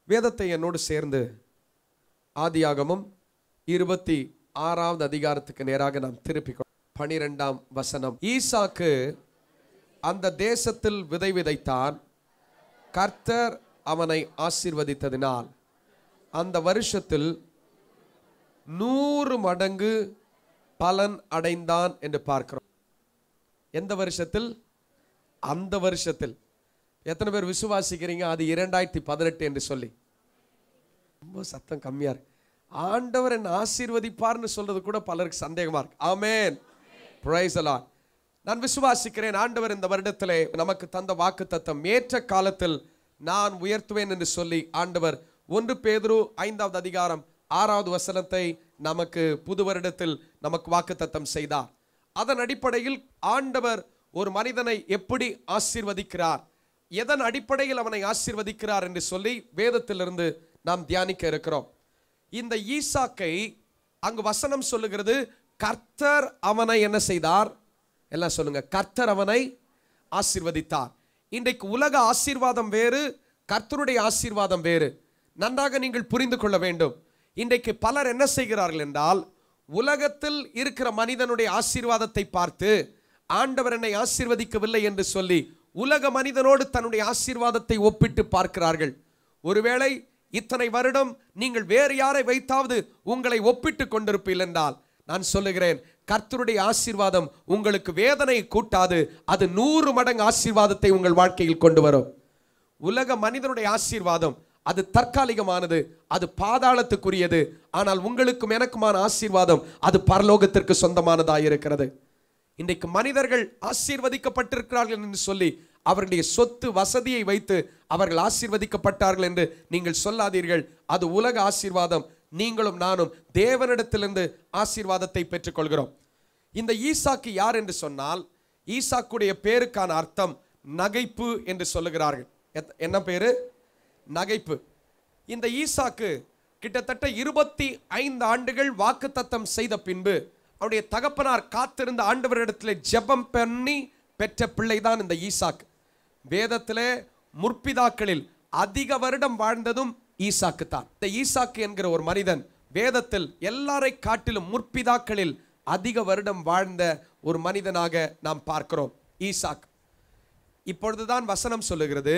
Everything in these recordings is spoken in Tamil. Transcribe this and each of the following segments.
வேதத்தை என்னோடு சேர்ந்து ஆதியாகமும் இருபத்தி ஆறாவது அதிகாரத்துக்கு நேராக நாம் திருப்பி பனிரெண்டாம் வசனம் ஈசாக்கு அந்த தேசத்தில் விதை விதைத்தான் கர்த்தர் அவனை ஆசீர்வதித்ததினால் அந்த வருஷத்தில் நூறு மடங்கு பலன் அடைந்தான் என்று பார்க்கிறோம் எந்த வருஷத்தில் அந்த வருஷத்தில் எத்தனை பேர் விசுவாசிக்கிறீங்க அது இரண்டாயிரத்தி பதினெட்டு என்று சொல்லி ரொம்ப சத்தம் கம்மியா இருக்கு ஆண்டவர் என்ன ஆசீர்வதிப்பார்னு சொல்றது கூட பலருக்கு சந்தேகமா இருக்கு ஆமென் பிரைஸ் அலாட் நான் விசுவாசிக்கிறேன் ஆண்டவர் இந்த வருடத்திலே நமக்கு தந்த வாக்கு தத்தம் ஏற்ற காலத்தில் நான் உயர்த்துவேன் என்று சொல்லி ஆண்டவர் ஒன்று பேதுரு ஐந்தாவது அதிகாரம் ஆறாவது வசனத்தை நமக்கு புது வருடத்தில் நமக்கு வாக்கு தத்தம் செய்தார் அதன் அடிப்படையில் ஆண்டவர் ஒரு மனிதனை எப்படி ஆசீர்வதிக்கிறார் எதன் அடிப்படையில் அவனை ஆசீர்வதிக்கிறார் என்று சொல்லி வேதத்திலிருந்து நாம் தியானிக்க இருக்கிறோம் இந்த ஈசாக்கை அங்கு வசனம் சொல்லுகிறது கர்த்தர் அவனை என்ன செய்தார் எல்லாம் சொல்லுங்க கர்த்தர் அவனை ஆசீர்வதித்தார் இன்றைக்கு உலக ஆசீர்வாதம் வேறு கர்த்தருடைய ஆசீர்வாதம் வேறு நன்றாக நீங்கள் புரிந்து கொள்ள வேண்டும் இன்றைக்கு பலர் என்ன செய்கிறார்கள் என்றால் உலகத்தில் இருக்கிற மனிதனுடைய ஆசீர்வாதத்தை பார்த்து ஆண்டவர் என்னை ஆசீர்வதிக்கவில்லை என்று சொல்லி உலக மனிதனோடு தன்னுடைய ஆசீர்வாதத்தை ஒப்பிட்டு பார்க்கிறார்கள் ஒருவேளை இத்தனை வருடம் நீங்கள் வேறு யாரை வைத்தாவது உங்களை ஒப்பிட்டு கொண்டிருப்பீர்கள் என்றால் நான் சொல்லுகிறேன் கர்த்தருடைய ஆசீர்வாதம் உங்களுக்கு வேதனை கூட்டாது அது நூறு மடங்கு ஆசீர்வாதத்தை உங்கள் வாழ்க்கையில் கொண்டு வரும் உலக மனிதனுடைய ஆசீர்வாதம் அது தற்காலிகமானது அது பாதாளத்துக்குரியது ஆனால் உங்களுக்கும் எனக்குமான ஆசீர்வாதம் அது பரலோகத்திற்கு சொந்தமானதாக இருக்கிறது இன்றைக்கு மனிதர்கள் ஆசீர்வதிக்கப்பட்டிருக்கிறார்கள் என்று சொல்லி அவர்களுடைய சொத்து வசதியை வைத்து அவர்கள் ஆசீர்வதிக்கப்பட்டார்கள் என்று நீங்கள் சொல்லாதீர்கள் அது உலக ஆசீர்வாதம் நீங்களும் நானும் தேவனிடத்திலிருந்து ஆசீர்வாதத்தை பெற்றுக்கொள்கிறோம் இந்த ஈசாக்கு யார் என்று சொன்னால் ஈசாக்குடைய பேருக்கான அர்த்தம் நகைப்பு என்று சொல்லுகிறார்கள் எத்- என்ன பேரு நகைப்பு இந்த ஈசாக்கு கிட்டத்தட்ட இருபத்தி ஐந்து ஆண்டுகள் வாக்குத்தத்தம் செய்த பின்பு அவருடைய தகப்பனார் காத்திருந்த ஆண்டவரிடத்தில் ஜெபம் பண்ணி பெற்ற பிள்ளைதான் இந்த ஈசாக்கு வேதத்திலே முற்பிதாக்களில் அதிக வருடம் வாழ்ந்ததும் ஈசாக்கு தான் இந்த ஈசாக்கு என்கிற ஒரு மனிதன் வேதத்தில் எல்லாரை காட்டிலும் முற்பிதாக்களில் அதிக வருடம் வாழ்ந்த ஒரு மனிதனாக நாம் பார்க்கிறோம் ஈசாக் இப்பொழுதுதான் வசனம் சொல்லுகிறது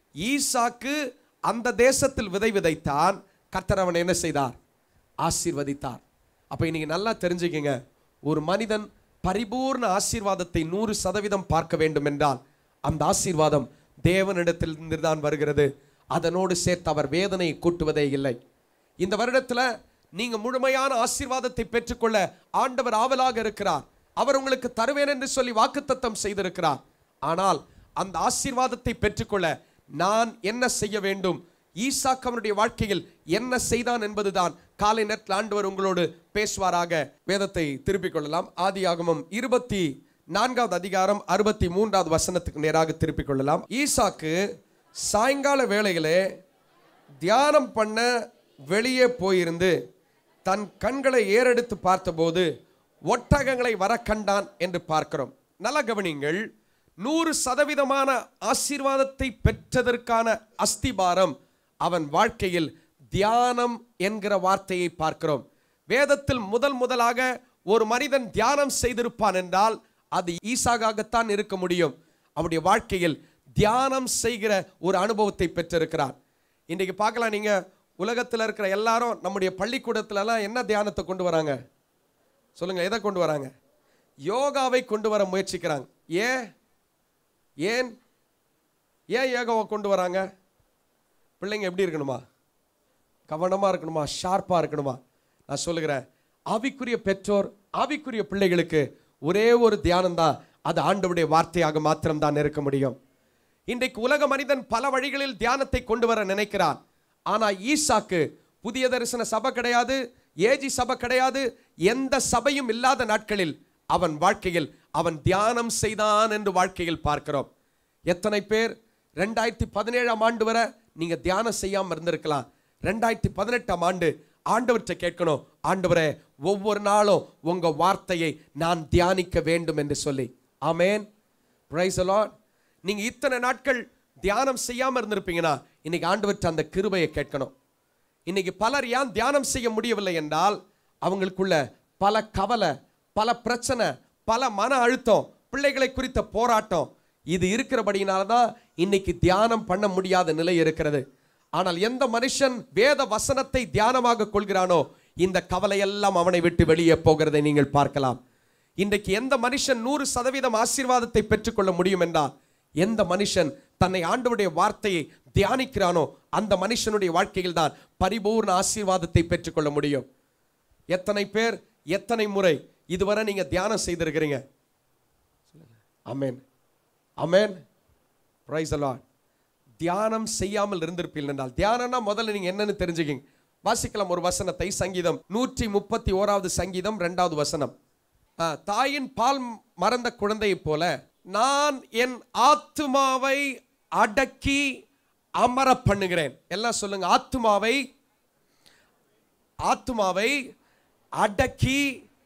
ஈசாக்கு அந்த தேசத்தில் விதை விதைத்தான் கர்த்தர் அவனை என்ன செய்தார் ஆசீர்வதித்தார் அப்ப இன்னைக்கு நல்லா தெரிஞ்சுக்கங்க ஒரு மனிதன் பரிபூர்ண ஆசீர்வாதத்தை நூறு சதவீதம் பார்க்க வேண்டும் என்றால் அந்த ஆசீர்வாதம் தேவனிடத்திலிருந்து தான் வருகிறது அதனோடு சேர்த்து அவர் வேதனையை கூட்டுவதே இல்லை இந்த வருடத்துல நீங்க முழுமையான ஆசீர்வாதத்தை பெற்றுக்கொள்ள ஆண்டவர் ஆவலாக இருக்கிறார் அவர் உங்களுக்கு தருவேன் என்று சொல்லி வாக்குத்தத்தம் செய்திருக்கிறார் ஆனால் அந்த ஆசீர்வாதத்தை பெற்றுக்கொள்ள நான் என்ன செய்ய வேண்டும் ஈசாக் அவனுடைய வாழ்க்கையில் என்ன செய்தான் என்பதுதான் காலை நேரத்தில் ஆண்டவர் உங்களோடு பேசுவாராக வேதத்தை திருப்பிக் கொள்ளலாம் ஆதியாகமம் இருபத்தி நான்காவது அதிகாரம் அறுபத்தி மூன்றாவது வசனத்துக்கு நேராக திருப்பிக் கொள்ளலாம் ஈசாக்கு சாயங்கால வேளையிலே தியானம் பண்ண வெளியே போயிருந்து தன் கண்களை ஏறெடுத்து பார்த்தபோது ஒட்டகங்களை வர கண்டான் என்று பார்க்கிறோம் நல்ல கவனிங்கள் நூறு சதவீதமான ஆசீர்வாதத்தை பெற்றதற்கான அஸ்திபாரம் அவன் வாழ்க்கையில் தியானம் என்கிற வார்த்தையை பார்க்கிறோம் வேதத்தில் முதல் முதலாக ஒரு மனிதன் தியானம் செய்திருப்பான் என்றால் அது ஈசாகாகத்தான் இருக்க முடியும் அவனுடைய வாழ்க்கையில் தியானம் செய்கிற ஒரு அனுபவத்தை பெற்றிருக்கிறார் இன்றைக்கு பார்க்கலாம் நீங்க உலகத்தில் இருக்கிற எல்லாரும் நம்முடைய பள்ளிக்கூடத்துலலாம் என்ன தியானத்தை கொண்டு வராங்க சொல்லுங்க எதை கொண்டு வராங்க யோகாவை கொண்டு வர முயற்சிக்கிறாங்க ஏன் ஏன் ஏன் யோகாவை கொண்டு வராங்க பிள்ளைங்க எப்படி இருக்கணுமா கவனமா இருக்கணுமா ஷார்ப்பா இருக்கணுமா நான் சொல்லுகிறேன் ஆவிக்குரிய பெற்றோர் ஆவிக்குரிய பிள்ளைகளுக்கு ஒரே ஒரு தியானம் தான் அது ஆண்டவருடைய வார்த்தையாக மாத்திரம்தான் இருக்க முடியும் இன்றைக்கு உலக மனிதன் பல வழிகளில் தியானத்தை கொண்டு வர நினைக்கிறான் ஆனா ஈசாக்கு புதிய தரிசன சபை கிடையாது ஏஜி சபை கிடையாது எந்த சபையும் இல்லாத நாட்களில் அவன் வாழ்க்கையில் அவன் தியானம் செய்தான் என்று வாழ்க்கையில் பார்க்கிறோம் எத்தனை பேர் ரெண்டாயிரத்தி பதினேழாம் ஆண்டு வரை நீங்க தியானம் செய்யாம இருந்திருக்கலாம் ரெண்டாயிரத்தி பதினெட்டாம் ஆண்டு ஆண்டவற்றை கேட்கணும் ஆண்டவரே ஒவ்வொரு நாளும் உங்க வார்த்தையை நான் தியானிக்க வேண்டும் என்று சொல்லி ஆமேன் பிரைஸ் லார்ட் நீங்க இத்தனை நாட்கள் தியானம் செய்யாம இருந்திருப்பீங்கன்னா இன்னைக்கு ஆண்டவற்ற அந்த கிருபையை கேட்கணும் இன்னைக்கு பலர் ஏன் தியானம் செய்ய முடியவில்லை என்றால் அவங்களுக்குள்ள பல கவலை பல பிரச்சனை பல மன அழுத்தம் பிள்ளைகளை குறித்த போராட்டம் இது இருக்கிறபடியினால தான் இன்னைக்கு தியானம் பண்ண முடியாத நிலை இருக்கிறது ஆனால் எந்த மனுஷன் வேத வசனத்தை தியானமாக கொள்கிறானோ இந்த கவலையெல்லாம் அவனை விட்டு வெளியே போகிறதை நீங்கள் பார்க்கலாம் இன்றைக்கு எந்த மனுஷன் நூறு சதவீதம் ஆசீர்வாதத்தை பெற்றுக்கொள்ள முடியும் என்றால் எந்த மனுஷன் தன்னை ஆண்டவருடைய வார்த்தையை தியானிக்கிறானோ அந்த மனுஷனுடைய வாழ்க்கையில் தான் பரிபூர்ண ஆசீர்வாதத்தை பெற்றுக்கொள்ள முடியும் எத்தனை பேர் எத்தனை முறை இதுவரை நீங்க தியானம் செய்திருக்கிறீங்க அமேன் அமேன் பிரைஸ் லார்ட் தியானம் செய்யாமல் இருந்திருப்பீர்கள் என்றால் தியானம்னா முதல்ல நீங்க என்னன்னு தெரிஞ்சுக்கிங்க வாசிக்கலாம் ஒரு வசனத்தை சங்கீதம் நூற்றி முப்பத்தி ஓராவது சங்கீதம் ரெண்டாவது வசனம் ஆ, தாயின் பால் மறந்த குழந்தையைப் போல நான் என் ஆத்துமாவை அடக்கி அமர பண்ணுகிறேன் எல்லாம் சொல்லுங்க ஆத்துமாவை ஆத்துமாவை அடக்கி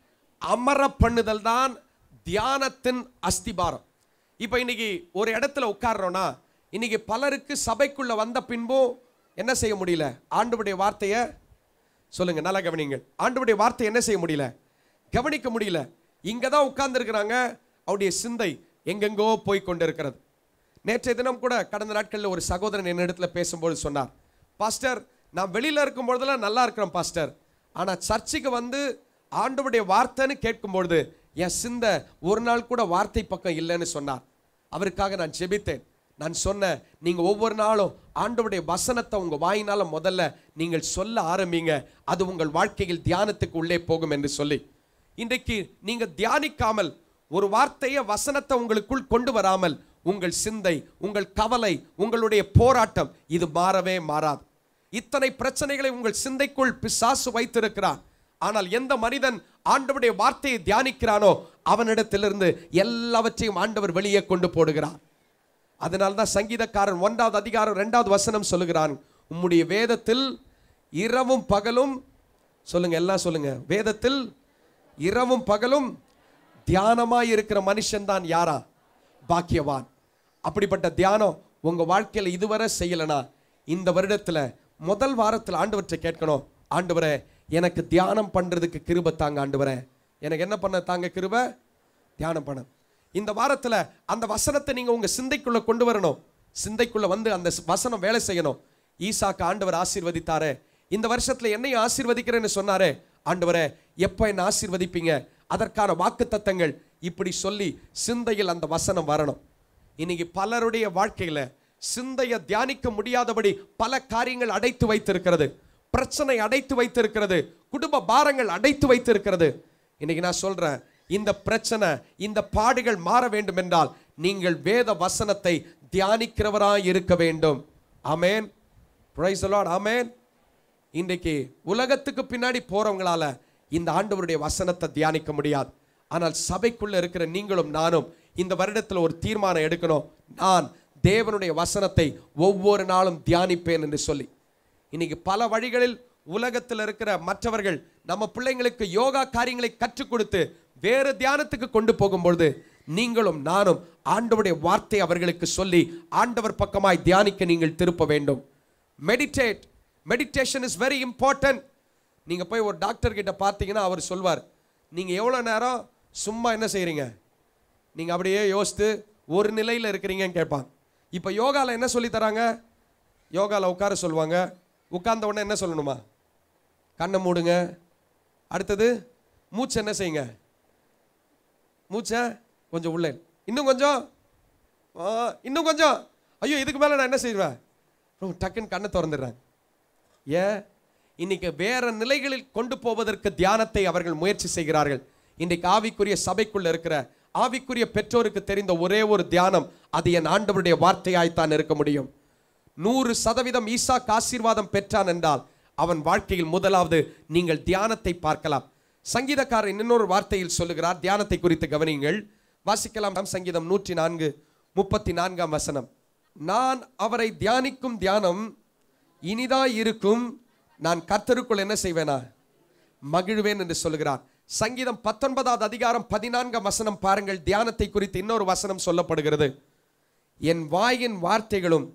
அமர பண்ணுதல் தான் தியானத்தின் அஸ்திபாரம் இப்போ இன்னைக்கு ஒரு இடத்துல உட்கார்றோம்னா இன்னைக்கு பலருக்கு சபைக்குள்ள வந்த பின்பும் என்ன செய்ய முடியல ஆண்டவருடைய வார்த்தையை சொல்லுங்க நல்லா கவனிங்கள் ஆண்டவருடைய வார்த்தை என்ன செய்ய முடியல கவனிக்க முடியல இங்க தான் உட்கார்ந்துருக்கிறாங்க அவருடைய சிந்தை எங்கெங்கோ போய் கொண்டிருக்கிறது நேற்றைய தினம் கூட கடந்த நாட்களில் ஒரு சகோதரன் என்னிடத்துல பேசும்போது சொன்னார் பாஸ்டர் நான் வெளியில இருக்கும் பொழுதெல்லாம் நல்லா இருக்கிறேன் பாஸ்டர் ஆனா சர்ச்சுக்கு வந்து ஆண்டவருடைய வார்த்தைன்னு கேட்கும்பொழுது என் சிந்தை ஒரு நாள் கூட வார்த்தை பக்கம் இல்லைன்னு சொன்னார் அவருக்காக நான் ஜெபித்தேன் நான் சொன்னேன் நீங்க ஒவ்வொரு நாளும் ஆண்டவருடைய வசனத்தை உங்க வாயினால முதல்ல நீங்கள் சொல்ல ஆரம்பிங்க அது உங்கள் வாழ்க்கையில் தியானத்துக்கு உள்ளே போகும் என்று சொல்லி இன்றைக்கு நீங்க தியானிக்காமல் ஒரு வார்த்தையை வசனத்தை உங்களுக்குள் கொண்டு வராமல் உங்கள் சிந்தை உங்கள் கவலை உங்களுடைய போராட்டம் இது மாறவே மாறாது இத்தனை பிரச்சனைகளை உங்கள் சிந்தைக்குள் பிசாசு வைத்திருக்கிறார் ஆனால் எந்த மனிதன் ஆண்டவருடைய வார்த்தையை தியானிக்கிறானோ அவனிடத்திலிருந்து எல்லாவற்றையும் ஆண்டவர் வெளியே கொண்டு போடுகிறார் அதனால தான் சங்கீதக்காரன் ஒன்றாவது அதிகாரம் இரண்டாவது வசனம் சொல்லுகிறான் உம்முடைய வேதத்தில் இரவும் பகலும் சொல்லுங்க எல்லாம் சொல்லுங்க வேதத்தில் இரவும் பகலும் தியானமாய் இருக்கிற மனுஷன் தான் யாரா பாக்கியவான் அப்படிப்பட்ட தியானம் உங்க வாழ்க்கையில இதுவரை செய்யலனா இந்த வருடத்துல முதல் வாரத்தில் ஆண்டவற்றை கேட்கணும் ஆண்டவரே எனக்கு தியானம் பண்றதுக்கு கிருபை தாங்க ஆண்டவரே எனக்கு என்ன பண்ண தாங்க கிருபை தியானம் பண்ண இந்த வாரத்துல அந்த வசனத்தை நீங்க உங்க சிந்தைக்குள்ள கொண்டு வரணும் சிந்தைக்குள்ள வந்து அந்த வசனம் வேலை செய்யணும் ஈசாக்கு ஆண்டவர் ஆசீர்வதித்தாரே இந்த வருஷத்துல என்னையும் ஆசீர்வதிக்கிறேன்னு சொன்னாரே ஆண்டவரே எப்ப என்ன ஆசீர்வதிப்பீங்க அதற்கான வாக்குத்தத்தங்கள் இப்படி சொல்லி சிந்தையில் அந்த வசனம் வரணும் இன்னைக்கு பலருடைய வாழ்க்கையில சிந்தையை தியானிக்க முடியாதபடி பல காரியங்கள் அடைத்து வைத்திருக்கிறது பிரச்சனை அடைத்து வைத்திருக்கிறது குடும்ப பாரங்கள் அடைத்து வைத்திருக்கிறது இன்னைக்கு நான் சொல்றேன் இந்த பிரச்சனை இந்த பாடுகள் மாற வேண்டும் என்றால் நீங்கள் வேத வசனத்தை தியானிக்கிறவராய் இருக்க வேண்டும் ஆமென் பிரைஸ் லார்ட் ஆமென் இன்றைக்கு உலகத்துக்கு பின்னாடி போறவங்களால இந்த ஆண்டவருடைய வசனத்தை தியானிக்க முடியாது ஆனால் சபைக்குள்ள இருக்கிற நீங்களும் நானும் இந்த வருடத்தில் ஒரு தீர்மானம் எடுக்கணும் நான் தேவனுடைய வசனத்தை ஒவ்வொரு நாளும் தியானிப்பேன் என்று சொல்லி இன்னைக்கு பல வழிகளில் உலகத்தில் இருக்கிற மற்றவர்கள் நம்ம பிள்ளைங்களுக்கு யோகா காரியங்களை கற்றுக் கொடுத்து வேறு தியானத்துக்கு கொண்டு போகும்பொழுது நீங்களும் நானும் ஆண்டவருடைய வார்த்தை அவர்களுக்கு சொல்லி ஆண்டவர் பக்கமாய் தியானிக்க நீங்கள் திருப்ப வேண்டும் meditate meditation is very important நீங்க போய் ஒரு டாக்டர் கிட்ட பார்த்தீங்கன்னா அவர் சொல்வார் நீங்க எவ்வளவு நேரம் சும்மா என்ன செய்றீங்க நீங்க அப்படியே யோசித்து ஒரு நிலையில் இருக்கிறீங்கன்னு கேட்பாங்க இப்போ யோகால என்ன சொல்லி தராங்க யோகால உட்கார சொல்லுவாங்க உட்கார்ந்த உடனே என்ன சொல்லணுமா கண்ணை மூடுங்க அடுத்தது மூச்சு என்ன செய்யுங்க மூச்சை கொஞ்சம் உள்ளே இன்னும் கொஞ்சம் ஆ, இன்னும் கொஞ்சம் ஐயோ இதுக்கு மேலே நான் என்ன செய்வேன் ரொம்ப டக்குன்னு கண்ணை திறந்துடுறாங்க ஏன் இன்னைக்கு வேற நிலைகளில் கொண்டு போவதற்கு தியானத்தை அவர்கள் முயற்சி செய்கிறார்கள் இன்றைக்கு ஆவிக்குரிய சபைக்குள்ள இருக்கிற ஆவிக்குரிய பெற்றோருக்கு தெரிந்த ஒரே ஒரு தியானம் அது என் ஆண்டவருடைய வார்த்தையாய்த்தான் இருக்க முடியும் நூறு சதவீதம் ஈசாக் ஆசீர்வாதம் பெற்றான் என்றால் அவன் வாழ்க்கையில் முதலாவது நீங்கள் தியானத்தை பார்க்கலாம் சங்கீதக்காரர் இன்னொரு வார்த்தையில் சொல்லுகிறார் தியானத்தை குறித்து கவனியுங்கள் வாசிக்கலாம் சங்கீதம் நூற்றி நான்கு முப்பத்தி நான்காம் வசனம் நான் அவரை தியானிக்கும் தியானம் இனிதாய் இருக்கும் நான் கர்த்தருக்குள் என்ன செய்வேனா மகிழ்வேன் என்று சொல்லுகிறார் சங்கீதம் பத்தொன்பதாவது அதிகாரம் பதினான்காம் வசனம் பாருங்கள் தியானத்தை குறித்து இன்னொரு வசனம் சொல்லப்படுகிறது என் வாயின் வார்த்தைகளும்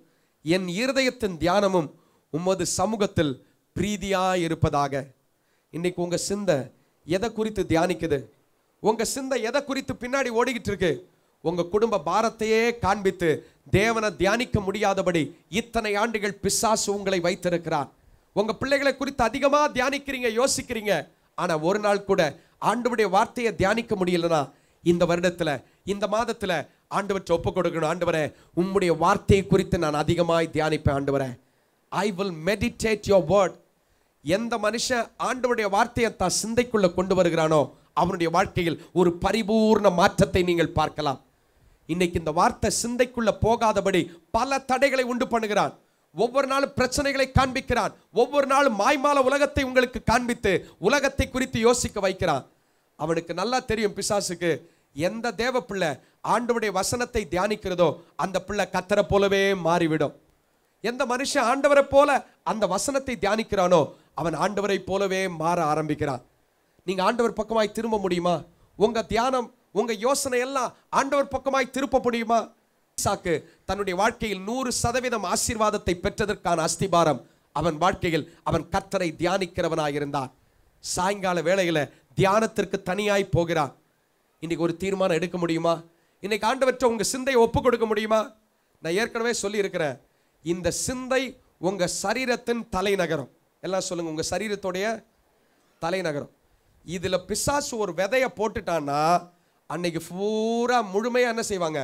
என் இருதயத்தின் தியானமும் உமது சமூகத்தில் பிரீதியாய் இருப்பதாக இன்னைக்கு உங்க சிந்தை எதை குறித்து தியானிக்குது உங்க சிந்தை எதை குறித்து பின்னாடி ஓடிக்கிட்டு இருக்கு உங்க குடும்ப பாரத்தையே காண்பித்து தேவனை தியானிக்க முடியாதபடி இத்தனை ஆண்டுகள் பிசாசு உங்களை வைத்திருக்கிறார் உங்க பிள்ளைகளை குறித்து அதிகமா தியானிக்கிறீங்க யோசிக்கிறீங்க ஆனா ஒரு நாள் கூட ஆண்டவருடைய வார்த்தையை தியானிக்க முடியலனா இந்த வருடத்துல இந்த மாதத்துல ஆண்டவற்றை ஒப்பு கொடுக்கணும் ஆண்டவரே உம்முடைய வார்த்தையை குறித்து நான் அதிகமாய் தியானிப்பேன் ஆண்டவரே I will meditate your word எந்த மனுஷன் ஆண்டவருடைய வார்த்தையை தான் சிந்தைக்குள்ள கொண்டு வருகிறானோ அவனுடைய வாழ்க்கையில் ஒரு பரிபூர்ண மாற்றத்தை நீங்கள் பார்க்கலாம் இன்னைக்கு இந்த வார்த்தை சிந்தைக்குள்ள போகாதபடி பல தடைகளை உண்டு பண்ணுகிறான் ஒவ்வொரு நாளும் பிரச்சனைகளை காண்பிக்கிறான் ஒவ்வொரு நாளும் மாய்மால உலகத்தை உங்களுக்கு காண்பித்து உலகத்தை குறித்து யோசிக்க வைக்கிறான் அவனுக்கு நல்லா தெரியும் பிசாசுக்கு எந்த தேவ பிள்ளை ஆண்டவருடைய வசனத்தை தியானிக்கிறதோ அந்த பிள்ளை கத்தரை போலவே மாறிவிடும் எந்த மனுஷன் ஆண்டவரை போல அந்த வசனத்தை தியானிக்கிறானோ அவன் ஆண்டவரை போலவே மாற ஆரம்பிக்கிறான் நீங்க ஆண்டவர் பக்கமாய் திரும்ப முடியுமா உங்க தியானம் உங்க யோசனை எல்லாம் ஆண்டவர் பக்கமாய் திருப்ப முடியுமா ஈசாக்கு தன்னுடைய வாழ்க்கையில் நூறு சதவீதம் ஆசீர்வாதத்தை பெற்றதற்கான அஸ்திபாரம் அவன் வாழ்க்கையில் அவன் கர்த்தரை தியானிக்கிறவனாய் இருந்தான் சாயங்கால வேளையில தியானத்திற்கு தனியாய் போகிறான் இன்னைக்கு ஒரு தீர்மானம் எடுக்க முடியுமா இன்னைக்கு ஆண்டவற்றை உங்க சிந்தையை ஒப்பு கொடுக்க முடியுமா நான் ஏற்கனவே சொல்லி இருக்கிறேன் இந்த சிந்தை உங்க சரீரத்தின் தலைநகரம் எல்லாம் சொல்லுங்க உங்க சரீரத்துடைய தலைநகரம் இதுல பிசாசு ஒரு விதைய போட்டுட்டான்னா அன்னைக்கு பூரா முழுமையா என்ன செய்வாங்க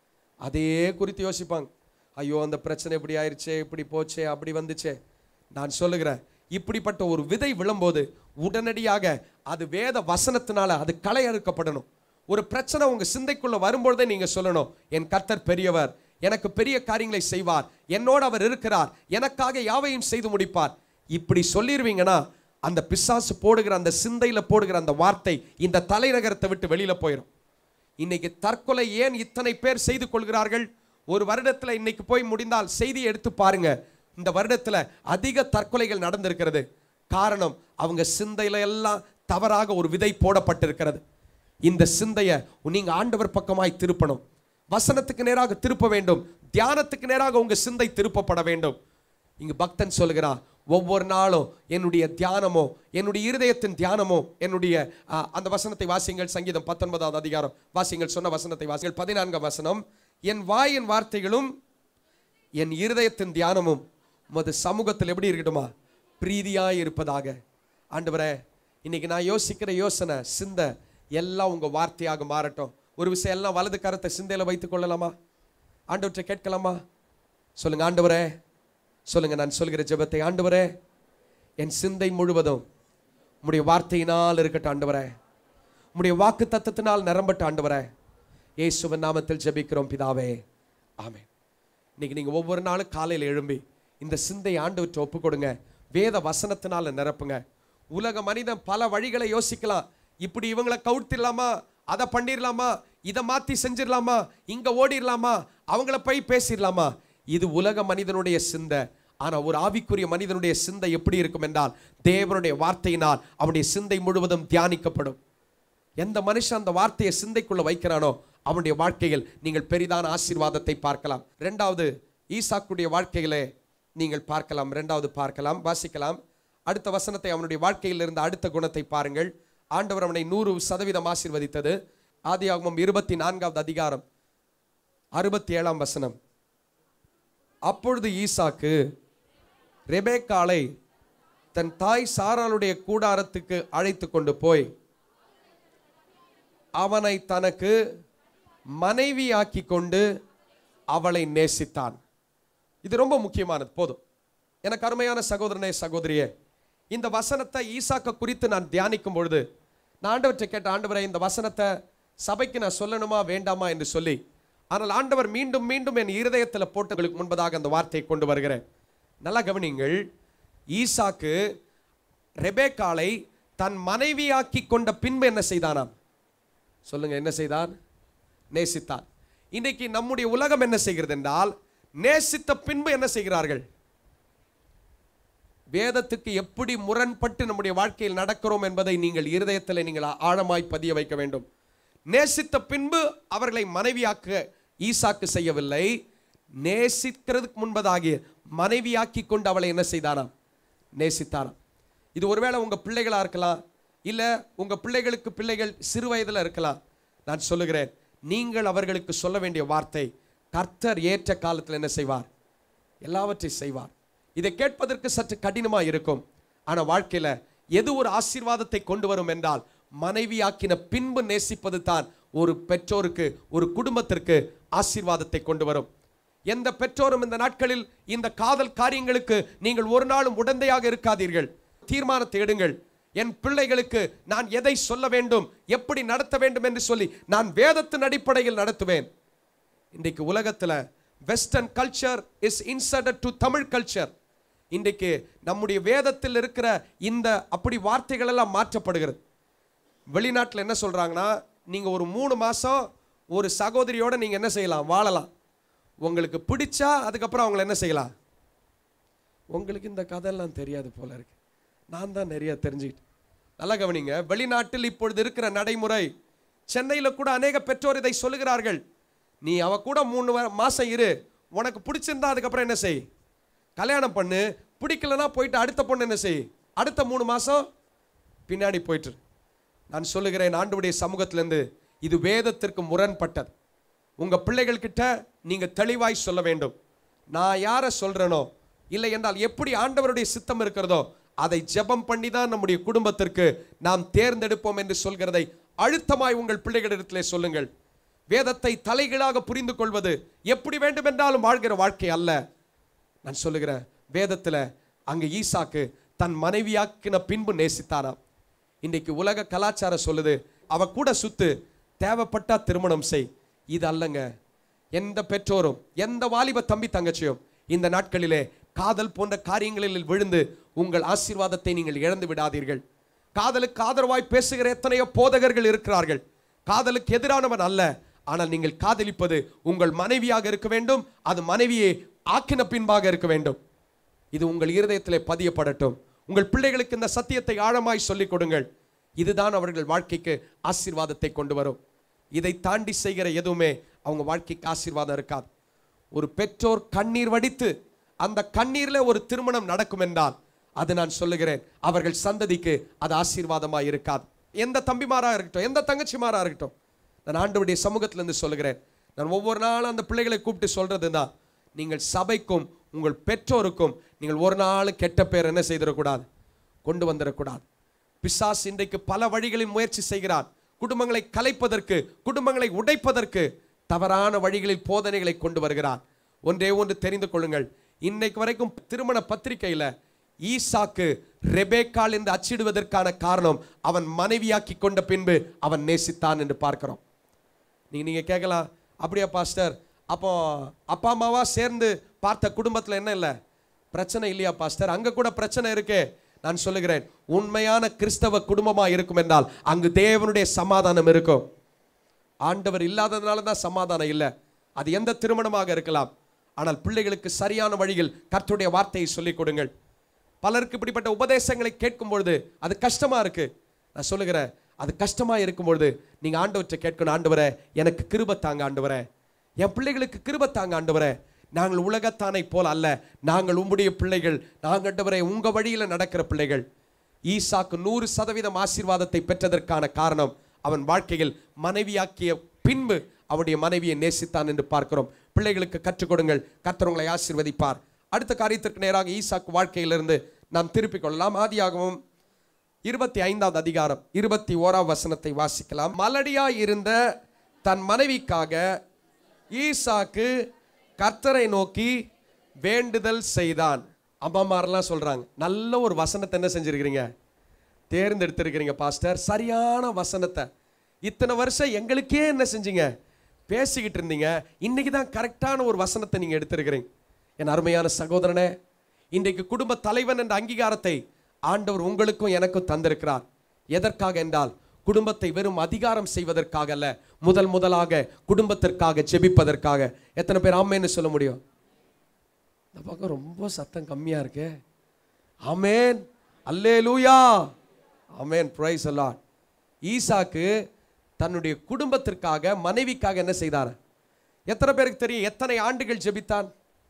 அதே குறித்து யோசிப்பாங்க ஐயோ அந்த பிரச்சனை இப்படி ஆயிருச்சே இப்படி போச்சே அப்படி வந்துச்சே நான் சொல்லுகிறேன் இப்படிப்பட்ட ஒரு விதை விழும்போது உடனடியாக அது வேத வசனத்தினால அது களை அறுக்கப்படணும் ஒரு பிரச்சனை உங்க சிந்தைக்குள்ள வரும்பொழுதே நீங்க சொல்லணும் என் கர்த்தர் பெரியவர் எனக்கு பெரிய காரியங்களை செய்வார் என்னோடு அவர் இருக்கிறார் எனக்காக யாவையும் செய்து முடிப்பார் இப்படி சொல்லிடுவீங்கன்னா அந்த பிசாசு போடுகிற அந்த சிந்தையில போடுகிற அந்த வார்த்தை இந்த தலைநகரத்தை விட்டு வெளியில போயிடும் இன்னைக்கு தற்கொலை ஏன் இத்தனை பேர் செய்து கொள்கிறார்கள் ஒரு வருடத்துல இன்னைக்கு போய் முடிந்தால் செய்தி எடுத்து பாருங்க இந்த வருடத்துல அதிக தற்கொலைகள் நடந்திருக்கிறது காரணம் அவங்க சிந்தையில எல்லாம் தவறாக ஒரு விதை போடப்பட்டிருக்கிறது இந்த சிந்தையை நீங்க ஆண்டவர் பக்கமாய் திருப்பணும் வசனத்துக்கு நேராக திருப்ப வேண்டும் தியானத்துக்கு நேராக உங்க சிந்தை திருப்பப்பட வேண்டும் இங்க பக்தன் சொல்கிறான் ஒவ்வொரு நாளும் என்னுடைய தியானமோ என்னுடைய இருதயத்தின் தியானமோ என்னுடைய ஆ, அந்த வசனத்தை வாசிங்கள் சங்கீதம் பத்தொன்பதாவது அதிகாரம் வாசிங்கள் சொன்ன வசனத்தை வாசிங்கள் பதினான்காம் வசனம் என் வாயின் வார்த்தைகளும் என் இருதயத்தின் தியானமும் உமது சமூகத்தில் எப்படி இருக்கட்டுமா பிரீதியாய் இருப்பதாக ஆண்டவரே இன்னைக்கு நான் யோசிக்கிற யோசனை சிந்தை எல்லாம் உங்க வார்த்தையாக மாறட்டும் ஒரு விஷயம் எல்லாம் வலது கரத்தை சிந்தையில வைத்துக் கொள்ளலாமா ஆண்டவற்றை கேட்கலாமா சொல்லுங்க ஆண்டவரே சொல்லுங்க நான் சொல்கிற ஜெபத்தை ஆண்டவரே என் சிந்தை முழுவதும் உம்முடைய வார்த்தையினால் இருக்கட்டும் ஆண்டவரே உம்முடைய வாக்கு தத்தத்தினால் நிரம்பட்ட ஆண்டவரே இயேசுவின் நாமத்தில் ஜெபிக்கிறோம் பிதாவே ஆமென் இன்னைக்கு நீங்க ஒவ்வொரு நாளும் காலையில் எழும்பி இந்த சிந்தை ஆண்டவற்றை ஒப்பு கொடுங்க வேத வசனத்தினால நிரப்புங்க உலக மனிதன் பல வழிகளை யோசிக்கலாம் இப்படி இவங்களை கவுத்திடலாமா அதை பண்ணிடலாமா இதை மாத்தி செஞ்சிடலாமா இங்க ஓடிடலாமா அவங்கள போய் பேசிடலாமா இது உலக மனிதனுடைய சிந்தை ஆனா ஒரு ஆவிக்குரிய மனிதனுடைய சிந்தை எப்படி இருக்கும் என்றால் தேவனுடைய வார்த்தையினால் அவனுடைய சிந்தை முழுவதும் தியானிக்கப்படும் எந்த மனுஷன் அந்த வார்த்தையை சிந்தைக்குள்ள வைக்கிறானோ அவனுடைய வாழ்க்கையில் நீங்கள் பெரிதான ஆசீர்வாதத்தை பார்க்கலாம் ரெண்டாவது ஈசாக்குடைய வாழ்க்கையிலே நீங்கள் பார்க்கலாம் ரெண்டாவது பார்க்கலாம் வாசிக்கலாம் அடுத்த வசனத்தை அவனுடைய வாழ்க்கையில் இருந்த அடுத்த குணத்தை பாருங்கள் ஆண்டவர் அவனை நூறு சதவீதம் ஆசீர்வதித்தது ஆதியாகமம் இருபத்தி நான்காவது அதிகாரம் அறுபத்தி ஏழாம் வசனம் அப்பொழுது ஈசாக்கு ரெபேக்காளை தன் தாய் சாராளுடைய கூடாரத்துக்கு அழைத்து கொண்டு போய் அவனை தனக்கு மனைவியாக்கி கொண்டு அவளை நேசித்தான் இது ரொம்ப முக்கியமானது போதும் எனக்கு அருமையான சகோதரனே சகோதரியே இந்த வசனத்தை ஈசாக்க குறித்து நான் தியானிக்கும் பொழுது நான் ஆண்டவற்றை கேட்ட ஆண்டவரை இந்த வசனத்தை சபைக்கு நான் சொல்லணுமா வேண்டாமா என்று சொல்லி ஆனால் ஆண்டவர் மீண்டும் மீண்டும் என் இருதயத்தில் போட்டங்களுக்கு முன்பதாக அந்த வார்த்தையை கொண்டு வருகிறேன் நல்லா கவனிங்கள் ஈசாக்கு ரெபேக்காளை தன் மனைவியாக்கி கொண்ட பின்பு என்ன செய்தானாம் சொல்லுங்க என்ன செய்தான் நேசித்தான் இன்னைக்கு நம்முடைய உலகம் என்ன செய்கிறது என்றால் நேசித்த பின்பு என்ன செய்கிறார்கள் வேதத்துக்கு எப்படி முரண்பட்டு நம்முடைய வாழ்க்கையில் நடக்கிறோம் என்பதை நீங்கள் இருதயத்தில் நீங்கள் ஆழமாய் பதிய வைக்க வேண்டும் நேசித்த பின்பு அவர்களை மனைவியாக்க ஈசாக்கு செய்யவில்லை நேசிக்கிறதுக்கு முன்பதாகிய மனைவியாக்கி கொண்டு அவளை என்ன செய்தாராம் நேசித்தாராம் இது ஒருவேளை உங்க பிள்ளைகளா இருக்கலாம் இல்ல உங்க பிள்ளைகளுக்கு பிள்ளைகள் சிறு வயதுல இருக்கலாம் நான் சொல்லுகிறேன் நீங்கள் அவர்களுக்கு சொல்ல வேண்டிய வார்த்தை கர்த்தர் ஏற்ற காலத்தில் என்ன செய்வார் எல்லாவற்றையும் செய்வார் இதை கேட்பதற்கு சற்று கடினமா இருக்கும் ஆனா வாழ்க்கையில எது ஒரு ஆசீர்வாதத்தை கொண்டு வரும் என்றால் மனைவியாக்கின பின்பு நேசிப்பது தான் ஒரு பெற்றோருக்கு ஒரு குடும்பத்திற்கு ஆசீர்வாதத்தை கொண்டு வரும் எந்த பெற்றோரும் இந்த நாட்களில் இந்த காதல் காரியங்களுக்கு நீங்கள் ஒரு நாளும் உடந்தையாக இருக்காதீர்கள் தீர்மானத்தை எடுங்கள் என் பிள்ளைகளுக்கு நான் எதை சொல்ல வேண்டும் எப்படி நடத்த வேண்டும் என்று சொல்லி நான் வேதத்தின் அடிப்படையில் நடத்துவேன் இன்றைக்கு உலகத்துல western culture is inserted to Tamil culture இன்றைக்கு நம்முடைய வேதத்தில் இருக்கிற இந்த அப்படி வார்த்தைகள் எல்லாம் மாற்றப்படுகிறது வெளிநாட்டில் என்ன சொல்றாங்கன்னா நீங்க ஒரு மூணு மாசம் ஒரு சகோதரியோட நீங்க என்ன செய்யலாம் வாழலாம் உங்களுக்கு பிடிச்சா அதுக்கப்புறம் அவங்கள என்ன செய்யலாம் உங்களுக்கு இந்த கதையெல்லாம் தெரியாது போல இருக்கு நான் தான் நிறைய தெரிஞ்சுக்கிட்டேன் நல்லா கவனிங்க வெளிநாட்டில் இப்பொழுது இருக்கிற நடைமுறை சென்னையில் கூட அநேக பெற்றோர் இதை சொல்லுகிறார்கள் நீ அவ கூட மூணு வா- மாசம் இரு உனக்கு பிடிச்சிருந்தா அதுக்கப்புறம் என்ன செய் கல்யாணம் பண்ணு பிடிக்கலனா போயிட்டு அடுத்த பொண்ணு என்ன செய் அடுத்த மூணு மாசம் பின்னாடி போயிட்டு இரு. நான் சொல்லுகிறேன் ஆண்டவருடைய சமூகத்திலிருந்து இது வேதத்திற்கு முரண்பட்டது உங்க பிள்ளைகள் கிட்ட நீங்க தெளிவாய் சொல்ல வேண்டும் நான் யாரை சொல்றேனோ இல்லை என்றால் எப்படி ஆண்டவருடைய சித்தம் இருக்கிறதோ அதை ஜெபம் பண்ணி தான் நம்முடைய குடும்பத்திற்கு நாம் தேர்ந்தெடுப்போம் என்று சொல்கிறதை அழுத்தமாய் உங்கள் பிள்ளைகளிடத்திலே சொல்லுங்கள் வேதத்தை தலைகீழாக புரிந்து கொள்வது எப்படி வேண்டுமென்றாலும் வாழ்கிற வாழ்க்கை அல்ல நான் சொல்லுகிறேன் வேதத்துல அங்க ஈசாக்கு தன் மனைவியாக்கின பின்பு நேசித்தாராம் இன்னைக்கு உலக கலாச்சாரம் சொல்லுது அவ கூட சுத்து தேவைப்பட்டா திருமணம் செய் இது அல்லங்க எந்த பெற்றோரும் எந்த வாலிப தம்பி தங்கச்சியும் இந்த நாட்களிலே காதல் போன்ற காரியங்களில் விழுந்து உங்கள் ஆசீர்வாதத்தை நீங்கள் இழந்து விடாதீர்கள் காதலுக்கு ஆதரவாய் பேசுகிற எத்தனையோ போதகர்கள் இருக்கிறார்கள் காதலுக்கு எதிரானவன் அல்ல ஆனால் நீங்கள் காதலிப்பது உங்கள் மனைவியாக இருக்க வேண்டும் அது மனைவியை ஆக்கின பின்பாக இருக்க வேண்டும் இது உங்கள் இருதயத்திலே பதியப்படட்டும் உங்கள் பிள்ளைகளுக்கு இந்த சத்தியத்தை ஆழமாய் சொல்லிக் கொடுங்கள் இதுதான் அவர்கள் வாழ்க்கைக்கு ஆசீர்வாதத்தை கொண்டு வரும் இதை தாண்டி செய்கிற எதுவுமே அவங்க வாழ்க்கைக்கு ஆசீர்வாதம் இருக்காது ஒரு பெற்றோர் கண்ணீர் வடித்து அந்த கண்ணீர்ல ஒரு திருமணம் நடக்கும் என்றால் அது நான் சொல்லுகிறேன் அவர்கள் சந்ததிக்கு அது ஆசீர்வாதமா இருக்காது எந்த தம்பிமாரா இருக்கட்டும் எந்த தங்கச்சிமாரா இருக்கட்டும் நான் ஆண்டவருடைய சமூகத்துல இருந்து சொல்லுகிறேன் நான் ஒவ்வொரு நாளும் அந்த பிள்ளைகளை கூப்பிட்டு சொல்றது தான் நீங்கள் சபைக்கும் உங்கள் பெற்றோருக்கும் நீங்கள் ஒரு நாள் கெட்ட பேர் என்ன செய்திடக்கூடாது கொண்டு வந்துடக்கூடாது பிசாஸ் இன்றைக்கு பல வழிகளில் முயற்சி செய்கிறான் குடும்பங்களை கலைப்பதற்கு குடும்பங்களை உடைப்பதற்கு தவறான வழிகளில் போதனைகளை கொண்டு வருகிறான் ஒன்றே ஒன்று தெரிந்து கொள்ளுங்கள் இன்னைக்கு வரைக்கும் திருமண பத்திரிகையில ஈசாக்கு ரெபேக்கால் என்று அச்சிடுவதற்கான காரணம் அவன் மனைவியாக்கி கொண்ட பின்பு அவன் நேசித்தான் என்று பார்க்கிறோம் நீங்க நீங்க கேட்கலாம் அப்படியா பாஸ்டர் அப்போ அப்பா அம்மாவா சேர்ந்து பார்த்த குடும்பத்துல என்ன இல்லை பிரச்சனை இல்லையா பாஸ்டர் அங்க கூட பிரச்சனை இருக்கே நான் சொல்லுகிறேன் உண்மையான கிறிஸ்தவ குடும்பமா இருக்கும் என்றால் அங்கு தேவனுடைய சமாதானம் இருக்கும் ஆண்டவர் இல்லாததுனால தான் சமாதானம் இல்லை அது எந்த திருமணமாக இருக்கலாம் ஆனால் பிள்ளைகளுக்கு சரியான வழியில் கர்த்தருடைய வார்த்தையை சொல்லிக் கொடுங்கள் பலருக்கு இப்படிப்பட்ட உபதேசங்களை கேட்கும் பொழுது அது கஷ்டமா இருக்கு நான் சொல்லுகிறேன் அது கஷ்டமா இருக்கும் பொழுது நீங்க ஆண்டவற்றை கேட்கணும் ஆண்டவரே எனக்கு கிருப தாங்க ஆண்டவரே என் பிள்ளைகளுக்கு கிருப தாங்க ஆண்டவரே நாங்கள் உலகத்தானை போல அல்ல நாங்கள் உம்முடைய பிள்ளைகள் நாங்கள் ஆண்டவரே உங்க வழியில நடக்கிற பிள்ளைகள் ஈசாக்கு நூறு சதவீதம் ஆசீர்வாதத்தை பெற்றதற்கான காரணம் அவன் வாழ்க்கையில் மனைவியாக்கிய பின்பு அவனுடைய மனைவியை நேசித்தான் என்று பார்க்கிறோம் பிள்ளைகளுக்கு கற்றுக் கொடுங்கள் கர்த்தர் உங்களை ஆசீர்வதிப்பார் அடுத்த காரியத்திற்கு நேராக ஈசாக்கு வாழ்க்கையிலிருந்து நாம் திருப்பிக் கொள்ளலாம் ஆதியாகவும் இருபத்தி ஐந்தாவது அதிகாரம் இருபத்தி ஓராம் வசனத்தை வாசிக்கலாம் மலடியாய் இருந்த தன் மனைவிக்காக ஈசாக்கு கர்த்தரை நோக்கி வேண்டுதல் செய்தான் அம்மாமாரெல்லாம் சொல்றாங்க நல்ல ஒரு வசனத்தை என்ன செஞ்சிருக்கிறீங்க தேர்ந்தெடுத்திருக்கிறீங்க பாஸ்டர் சரியான வசனத்தை இத்தனை வருஷம் எங்களுக்கே என்ன செஞ்சீங்க பேசிக்கிட்டு இருந்தீங்க இன்னைக்கு தான் கரெக்டான ஒரு வசனத்தை நீங்க எடுத்திருக்கிறீங்க என் அருமையான சகோதரனே இன்றைக்கு குடும்ப தலைவன் என்ற அங்கீகாரத்தை ஆண்டவர் உங்களுக்கும் எனக்கும் தந்திருக்கிறார் எதற்காக என்றால் குடும்பத்தை வெறும் அதிகாரம் செய்வதற்காக அல்ல முதல் முதலாக குடும்பத்திற்காக ஜெபிப்பதற்காக எத்தனை பேர் ஆமேன்னு சொல்ல முடியும் இந்த பக்கம் ரொம்ப சத்தம் கம்மியா இருக்கு ஆமேன் அல்லேலூயா ஆமேன் பிரைஸ் அல்லாட் ஈசாக்கு தன்னுடைய குடும்பத்திற்காக மனைவிக்காக என்ன செய்தார் எத்தனை பேருக்கு தெரியும் எத்தனை ஆண்டுகள் ஜெபித்தான்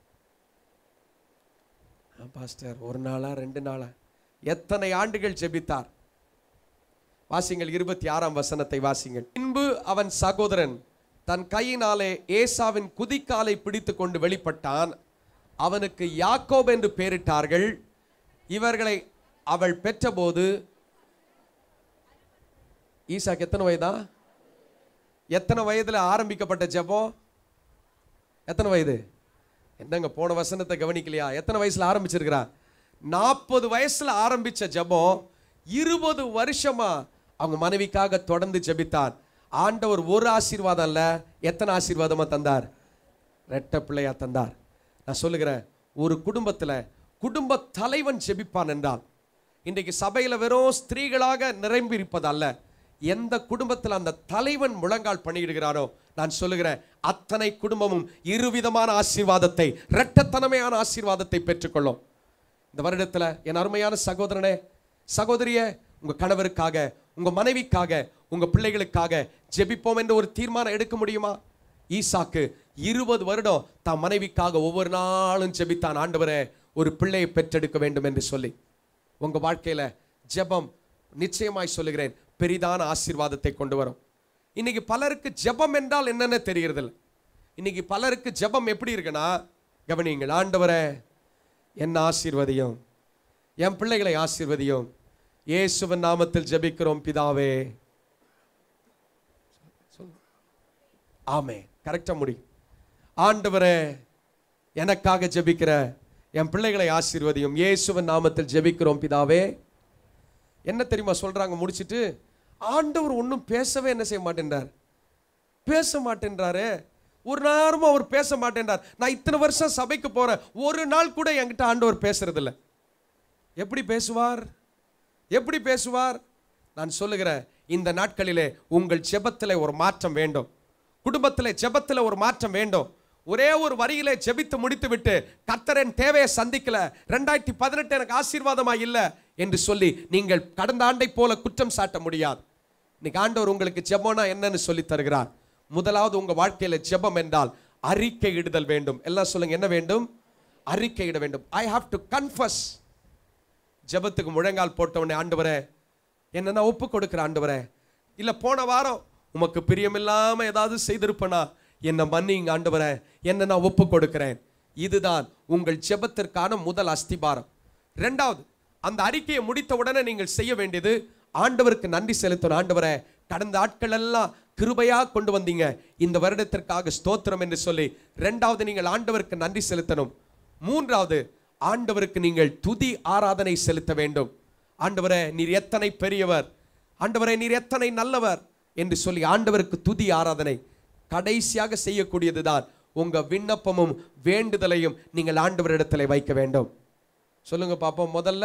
ஆ, பாஸ்டர் ஒரு நாளா ரெண்டு நாளா எத்தனை ஆண்டுகள் ஜெபித்தார் வாசிங்கள் இருபத்தி ஆறாம் வசனத்தை வாசிங்கள் பின்பு அவன் சகோதரன் தன் கையினாலே ஏசாவின் குதிக்காலை பிடித்து கொண்டு வெளிப்பட்டான் அவனுக்கு யாக்கோப் என்று பெயரிட்டார்கள் இவர்களை அவள் பெற்றபோது ஈசாக்கு எத்தனை வயதா எத்தனை வயதுல ஆரம்பிக்கப்பட்ட ஜெபம் எத்தனை வயது என்னங்க போன வசனத்தை கவனிக்கலையா எத்தனை வயசுல ஆரம்பிச்சிருக்கிறா நாற்பது வயசுல ஆரம்பிச்ச ஜெபம் இருபது வருஷமா அவங்க மனைவிக்காக தொடர்ந்து ஜெபித்தார் ஆண்டவர் ஒரு ஆசீர்வாதம் இல்ல எத்தனை ஆசீர்வாதமா தந்தார் ரெட்ட பிள்ளையா தந்தார் நான் சொல்லுகிறேன் ஒரு குடும்பத்துல குடும்ப தலைவன் ஜெபிப்பான் என்றால் இன்றைக்கு சபையில வெறும் ஸ்திரீகளாக நிரம்பி இருப்பதல்ல எந்த குடும்பத்தில் அந்த தலைவன் முழங்கால் பண்ணியிடுகிறாரோ நான் சொல்லுகிறேன் அத்தனை குடும்பமும் இருவிதமான ஆசீர்வாதத்தை இரட்டத்தனமையான ஆசீர்வாதத்தை பெற்றுக்கொள்ளும் இந்த வருடத்துல என் அருமையான சகோதரனே சகோதரியே உங்க கணவருக்காக உங்க மனைவிக்காக உங்க பிள்ளைகளுக்காக ஜெபிப்போம் என்று ஒரு தீர்மானம் எடுக்க முடியுமா ஈசாக்கு இருபது வருடம் தான் மனைவிக்காக ஒவ்வொரு நாளும் ஜெபித்தான் ஆண்டவரே ஒரு பிள்ளையை பெற்றெடுக்க வேண்டும் என்று சொல்லி உங்க வாழ்க்கையில ஜெபம் நிச்சயமாய் சொல்லுகிறேன் பெரிதான ஆசீர்வாதத்தை கொண்டு வரும் இன்னைக்கு பலருக்கு ஜெபம் என்றால் என்னன்னு தெரியறதில்ல இன்னைக்கு பலருக்கு ஜெபம் எப்படி இருக்குன்னா கவனியுங்கள் ஆண்டவரே என்ன ஆசீர்வதியும் என் பிள்ளைகளை ஆசீர்வதியும் இயேசுவின் நாமத்தில் ஜெபிக்கிறோம் பிதாவே ஆமே கரெக்டா முடியும் ஆண்டவரே எனக்காக ஜெபிக்கிற என் பிள்ளைகளை ஆசீர்வதியும் இயேசுவின் நாமத்தில் ஜெபிக்கிறோம் பிதாவே என்ன தெரியுமா சொல்றாங்க முடிச்சிட்டு ஆண்டவர் ஒன்றும் பேசவே என்ன செய்ய மாட்டேன்றார் பேச மாட்டேன்றாரு ஒரு நேரமும் அவர் பேச மாட்டேன்றார் நான் இத்தனை வருஷம் சபைக்கு போறேன் ஒரு நாள் கூட என்கிட்ட ஆண்டவர் பேசுறதில்ல எப்படி பேசுவார் எப்படி பேசுவார் நான் சொல்லுகிறேன் இந்த நாட்களிலே உங்கள் ஜெபத்திலே ஒரு மாற்றம் வேண்டும் குடும்பத்திலே ஜெபத்திலே ஒரு மாற்றம் வேண்டும் ஒரே ஒரு வரியிலே ஜெபித்து முடித்து விட்டு கர்த்தரின் தேவையை சந்திக்கல ரெண்டாயிரத்தி பதினெட்டு எனக்கு ஆசீர்வாதமா இல்ல என்று சொல்லி நீங்கள் கடந்த ஆண்டை போல குற்றம் சாட்ட முடியாது இன்னைக்கு ஆண்டவர் உங்களுக்கு ஜெபம்னா என்னன்னு சொல்லி தருகிறார் முதலாவது உங்க வாழ்க்கையில ஜெபம் என்றால் அறிக்கை இடுதல் வேண்டும் எல்லாம் சொல்லுங்க என்ன வேண்டும் அறிக்கை இட வேண்டும் ஐ ஹாவ் டு கன்ஃபஸ் ஜெபத்துக்கு முழங்கால் போட்டவனே ஆண்டவரே என்ன நான் ஒப்பு கொடுக்கிற ஆண்டவரே இல்ல போன வாரம் உமக்கு பிரியமில்லாம ஏதாவது செய்திருப்பனா என்ன மன்னிங்க ஆண்டவரே என்ன நான் ஒப்பு கொடுக்கிறேன் இதுதான் உங்கள் ஜெபத்திற்கான முதல் அஸ்திபாரம் ரெண்டாவது அந்த அறிக்கையை முடித்த உடனே நீங்கள் செய்ய வேண்டியது ஆண்டவருக்கு நன்றி செலுத்தணும் ஆண்டவரே கடந்த ஆட்கள் எல்லாம் கிருபையா கொண்டு வந்தீங்க இந்த வருடத்திற்காக ஸ்தோத்திரம் என்று சொல்லி ரெண்டாவது நீங்கள் ஆண்டவருக்கு நன்றி செலுத்தணும் மூன்றாவது ஆண்டவருக்கு நீங்கள் துதி ஆராதனை செலுத்த வேண்டும் ஆண்டவரே நீர் எத்தனை பெரியவர் ஆண்டவரே நீர் எத்தனை நல்லவர் என்று சொல்லி ஆண்டவருக்கு துதி ஆராதனை கடைசியாக செய்யக்கூடியதுதான் உங்க விண்ணப்பமும் வேண்டுதலையும் நீங்கள் ஆண்டவரிடத்தில் வைக்க வேண்டும் சொல்லுங்க பாப்போம் முதல்ல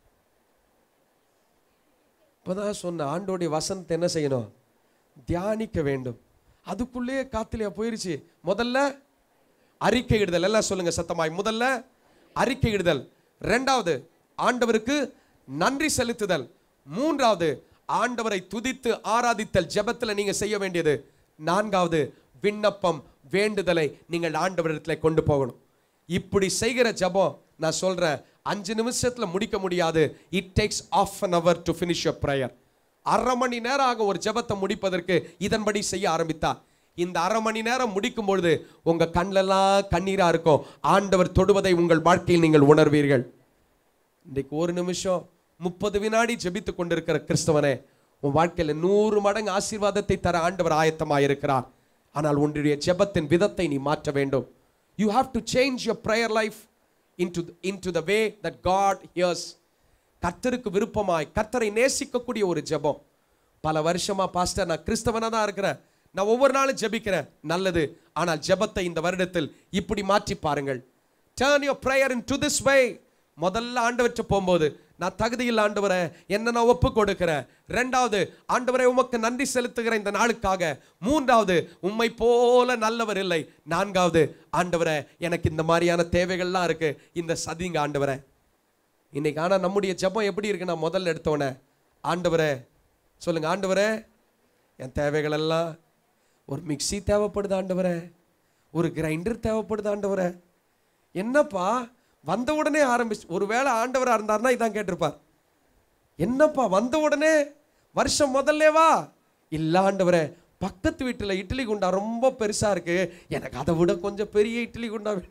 இப்பதான் சொன்ன ஆண்டோடைய வசனத்தை என்ன செய்யணும் தியானிக்க வேண்டும் அதுக்குள்ளேயே காத்திலையா போயிருச்சு முதல்ல அறிக்கை இடுதல் எல்லாம் சொல்லுங்க சத்தமாய் முதல்ல அறிக்கை இடுதல் ரெண்டாவது ஆண்டவருக்கு நன்றி செலுத்துதல் மூன்றாவது ஆண்டவரை துதித்து ஆராதித்தல் ஜெபத்துல நீங்க செய்ய வேண்டியது நான்காவது விண்ணப்பம் வேண்டுதலை நீங்கள் ஆண்டவரிடத்துல கொண்டு போகணும் இப்படி செய்கிற ஜெபம் நான் சொல்றேன் அஞ்சு நிமிஷத்துல முடிக்க முடியாது it takes of an hour to finish your prayer அரை மணி நேரம் ஆகும் ஒரு ஜெபத்தை முடிப்பதற்கு இதன்படி செய்ய ஆரம்பித்தார் இந்த அரை மணி நேரம் முடிக்கும் பொழுது உங்க கண்ணெல்லாம் கண்ணீரா இருக்கும் ஆண்டவர் தொடுவதை உங்கள் வாழ்க்கையில் நீங்கள் உணர்வீர்கள் இன்றைக்கு ஒரு நிமிஷம் முப்பது வினாடி ஜெபித்து கொண்டிருக்கிற கிறிஸ்தவனே உன் வாழ்க்கையில நூறு மடங்கு ஆசீர்வாதத்தை தர ஆண்டவர் ஆயத்தமாக இருக்கிறார் ஆனால் உன்னுடைய ஜெபத்தின் விதத்தை நீ மாற்ற வேண்டும் you have to change your prayer life into into the way that God hears கர்த்தருக்கு விருப்பமாய் கர்த்தரை நேசிக்கக்கூடிய ஒரு ஜெபம் பல வருஷமா பாஸ்டர் நான் கிறிஸ்தவனா தான் இருக்கிறேன் நான் ஒவ்வொரு நாளும் ஜெபிக்கிறேன் நல்லது ஆனால் ஜெபத்தை இந்த வருடத்தில் இப்படி மாற்றி பாருங்கள் turn your prayer into this way முதல்ல ஆண்டவற்ற போகும்போது நான் தகுதியில் ஆண்டவரை என்ன நான் ஒப்பு கொடுக்கிறேன் ரெண்டாவது ஆண்டவரை உமக்கு நன்றி செலுத்துகிற இந்த நாளுக்காக மூன்றாவது உம்மை போல நல்லவர் இல்லை நான்காவது ஆண்டவரை எனக்கு இந்த மாதிரியான தேவைகள்லாம் இருக்கு இந்த சதிங்க ஆண்டவரை இன்னைக்கு ஆனால் நம்முடைய ஜெபம் எப்படி இருக்குன்னா முதல்ல எடுத்தோன்னே ஆண்டவரே சொல்லுங்க ஆண்டவரே என் தேவைகள் எல்லாம் ஒரு மிக்ஸி தேவைப்படுது ஆண்டவரே ஒரு கிரைண்டர் தேவைப்படுது ஆண்டவரே என்னப்பா வந்த உடனே ஆரம்பிச்சு ஒருவேளை ஆண்டவரா இருந்தாருன்னா இதான் கேட்டிருப்பார் என்னப்பா வந்த உடனே வருஷம் முதல்லேவா இல்ல ஆண்டவரே பக்கத்து வீட்டில் இட்லி குண்டா ரொம்ப பெருசா இருக்கு எனக்கு அதை விட கொஞ்சம் பெரிய இட்லி குண்டா வேணும்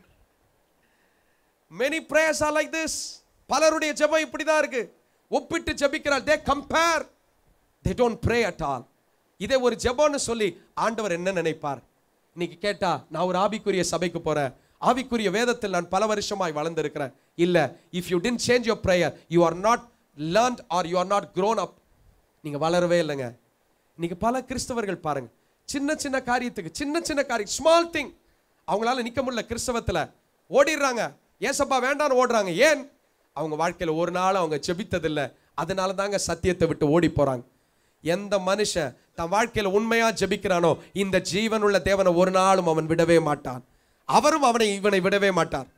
many prayers are like this பலருடைய ஜெபம் இப்படிதான் இருக்கு ஒப்பிட்டு ஜெபிக்கிறார் they compare they don't pray at all இதை ஒரு ஜெபம்னு சொல்லி ஆண்டவர் என்ன நினைப்பார் இன்னைக்கு கேட்டா நான் ஒரு ஆவிக்குரிய சபைக்கு போறேன் ஆவிக்குரிய வேதத்தில் நான் பல வருஷமாய் வளர்ந்திருக்கிறேன் இல்ல if you tend change your prayer you are not learned or you are not grown up நீங்க வளரவே இல்லைங்க இன்னைக்கு பல கிறிஸ்தவர்கள் பாருங்க சின்ன சின்ன காரியத்துக்கு சின்ன சின்ன காரியம் ஸ்மால் திங் அவங்களால நிக்க முடியல கிறிஸ்தவத்துல ஓடிடுறாங்க ஏசப்பா வேண்டாம்னு ஓடுறாங்க ஏன் அவங்க வாழ்க்கையில ஒரு நாள் அவங்க ஜெபித்ததில்லை அதனால தாங்க சத்தியத்தை விட்டு ஓடி போறாங்க எந்த மனுஷன் தன் வாழ்க்கையில உண்மையா ஜெபிக்கிறானோ இந்த ஜீவனுள்ள தேவனை ஒரு நாளும் அவன் விடவே மாட்டான் அவரும் அவனை இவனை விடவே மாட்டார்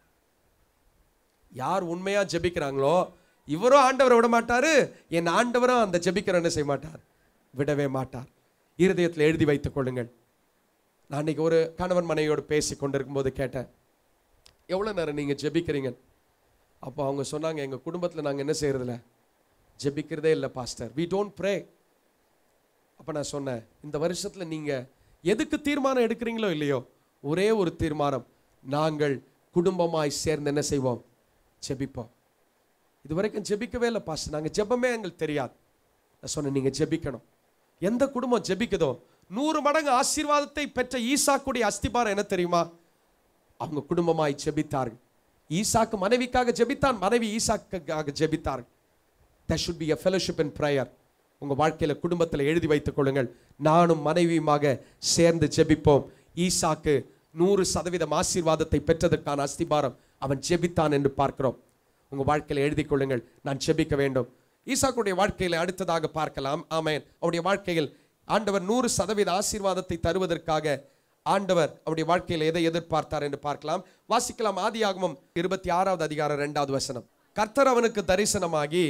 யார் உண்மையா ஜெபிக்கிறாங்களோ இவரும் ஆண்டவரை விட மாட்டாரு என் ஆண்டவரும் அந்த ஜெபிக்கிற என்ன செய்ய மாட்டார் விடவே மாட்டார் இருதயத்தில் எழுதி வைத்துக் கொள்ளுங்கள் நான் இன்னைக்கு ஒரு கணவன் மனைவியோடு பேசி கொண்டிருக்கும் போது கேட்டேன் எவ்வளோ நேரம் நீங்கள் ஜெபிக்கிறீங்க அப்போ அவங்க சொன்னாங்க எங்கள் குடும்பத்தில் நாங்கள் என்ன செய்யறதில்ல ஜெபிக்கிறதே இல்லை பாஸ்டர் வி டோன்ட் ப்ரே அப்போ நான் சொன்னேன் இந்த வருஷத்தில் நீங்கள் எதுக்கு தீர்மானம் எடுக்கிறீங்களோ இல்லையோ ஒரே ஒரு தீர்மானம் நாங்கள் குடும்பமாய் சேர்ந்து என்ன செய்வோம் ஜெபிப்போம் இது வரைக்கும் ஜெபிக்கவே இல்லை பாஸ்டர் நாங்கள் ஜெபமே எங்களுக்கு தெரியாது நான் சொன்னேன் நீங்கள் ஜெபிக்கணும் எந்த குடும்பம் ஜெபிக்குதோ நூறு மடங்கு ஆசீர்வாதத்தை பெற்ற ஈசாக்குடைய அஸ்திபாரம் என்ன தெரியுமா அவங்க குடும்பமாய் ஜெபித்தார்கள் ஈசாக்கு மனைவிக்காக ஜெபித்தான் மனைவி ஈசாக்குக்காக ஜெபித்தார்கள் there should be a fellowship in prayer உங்க வாழ்க்கையில குடும்பத்தில் எழுதி வைத்துக் கொள்ளுங்கள் நானும் மனைவியுமாக சேர்ந்து ஜெபிப்போம் ஈசாக்கு நூறு சதவீதம் ஆசீர்வாதத்தை பெற்றதற்கான அஸ்திபாரம் அவன் ஜெபித்தான் என்று பார்க்கிறோம் உங்க வாழ்க்கையில எழுதி கொள்ளுங்கள் நான் ஜெபிக்க வேண்டும் ஈசாக்குடைய வாழ்க்கையில அடுத்ததாக பார்க்கலாம் ஆமென் அவருடைய வாழ்க்கையில் ஆண்டவர் நூறு சதவீத ஆசீர்வாதத்தை தருவதற்காக ஆண்டவர் அவருடைய வாழ்க்கையில் எதை எதிர்பார்த்தார் என்று பார்க்கலாம் வாசிக்கலாம் ஆதியாகமம் இருபத்தி ஆறாவது அதிகாரம் இரண்டாவது வசனம் கர்த்தர் அவனுக்கு தரிசனமாகி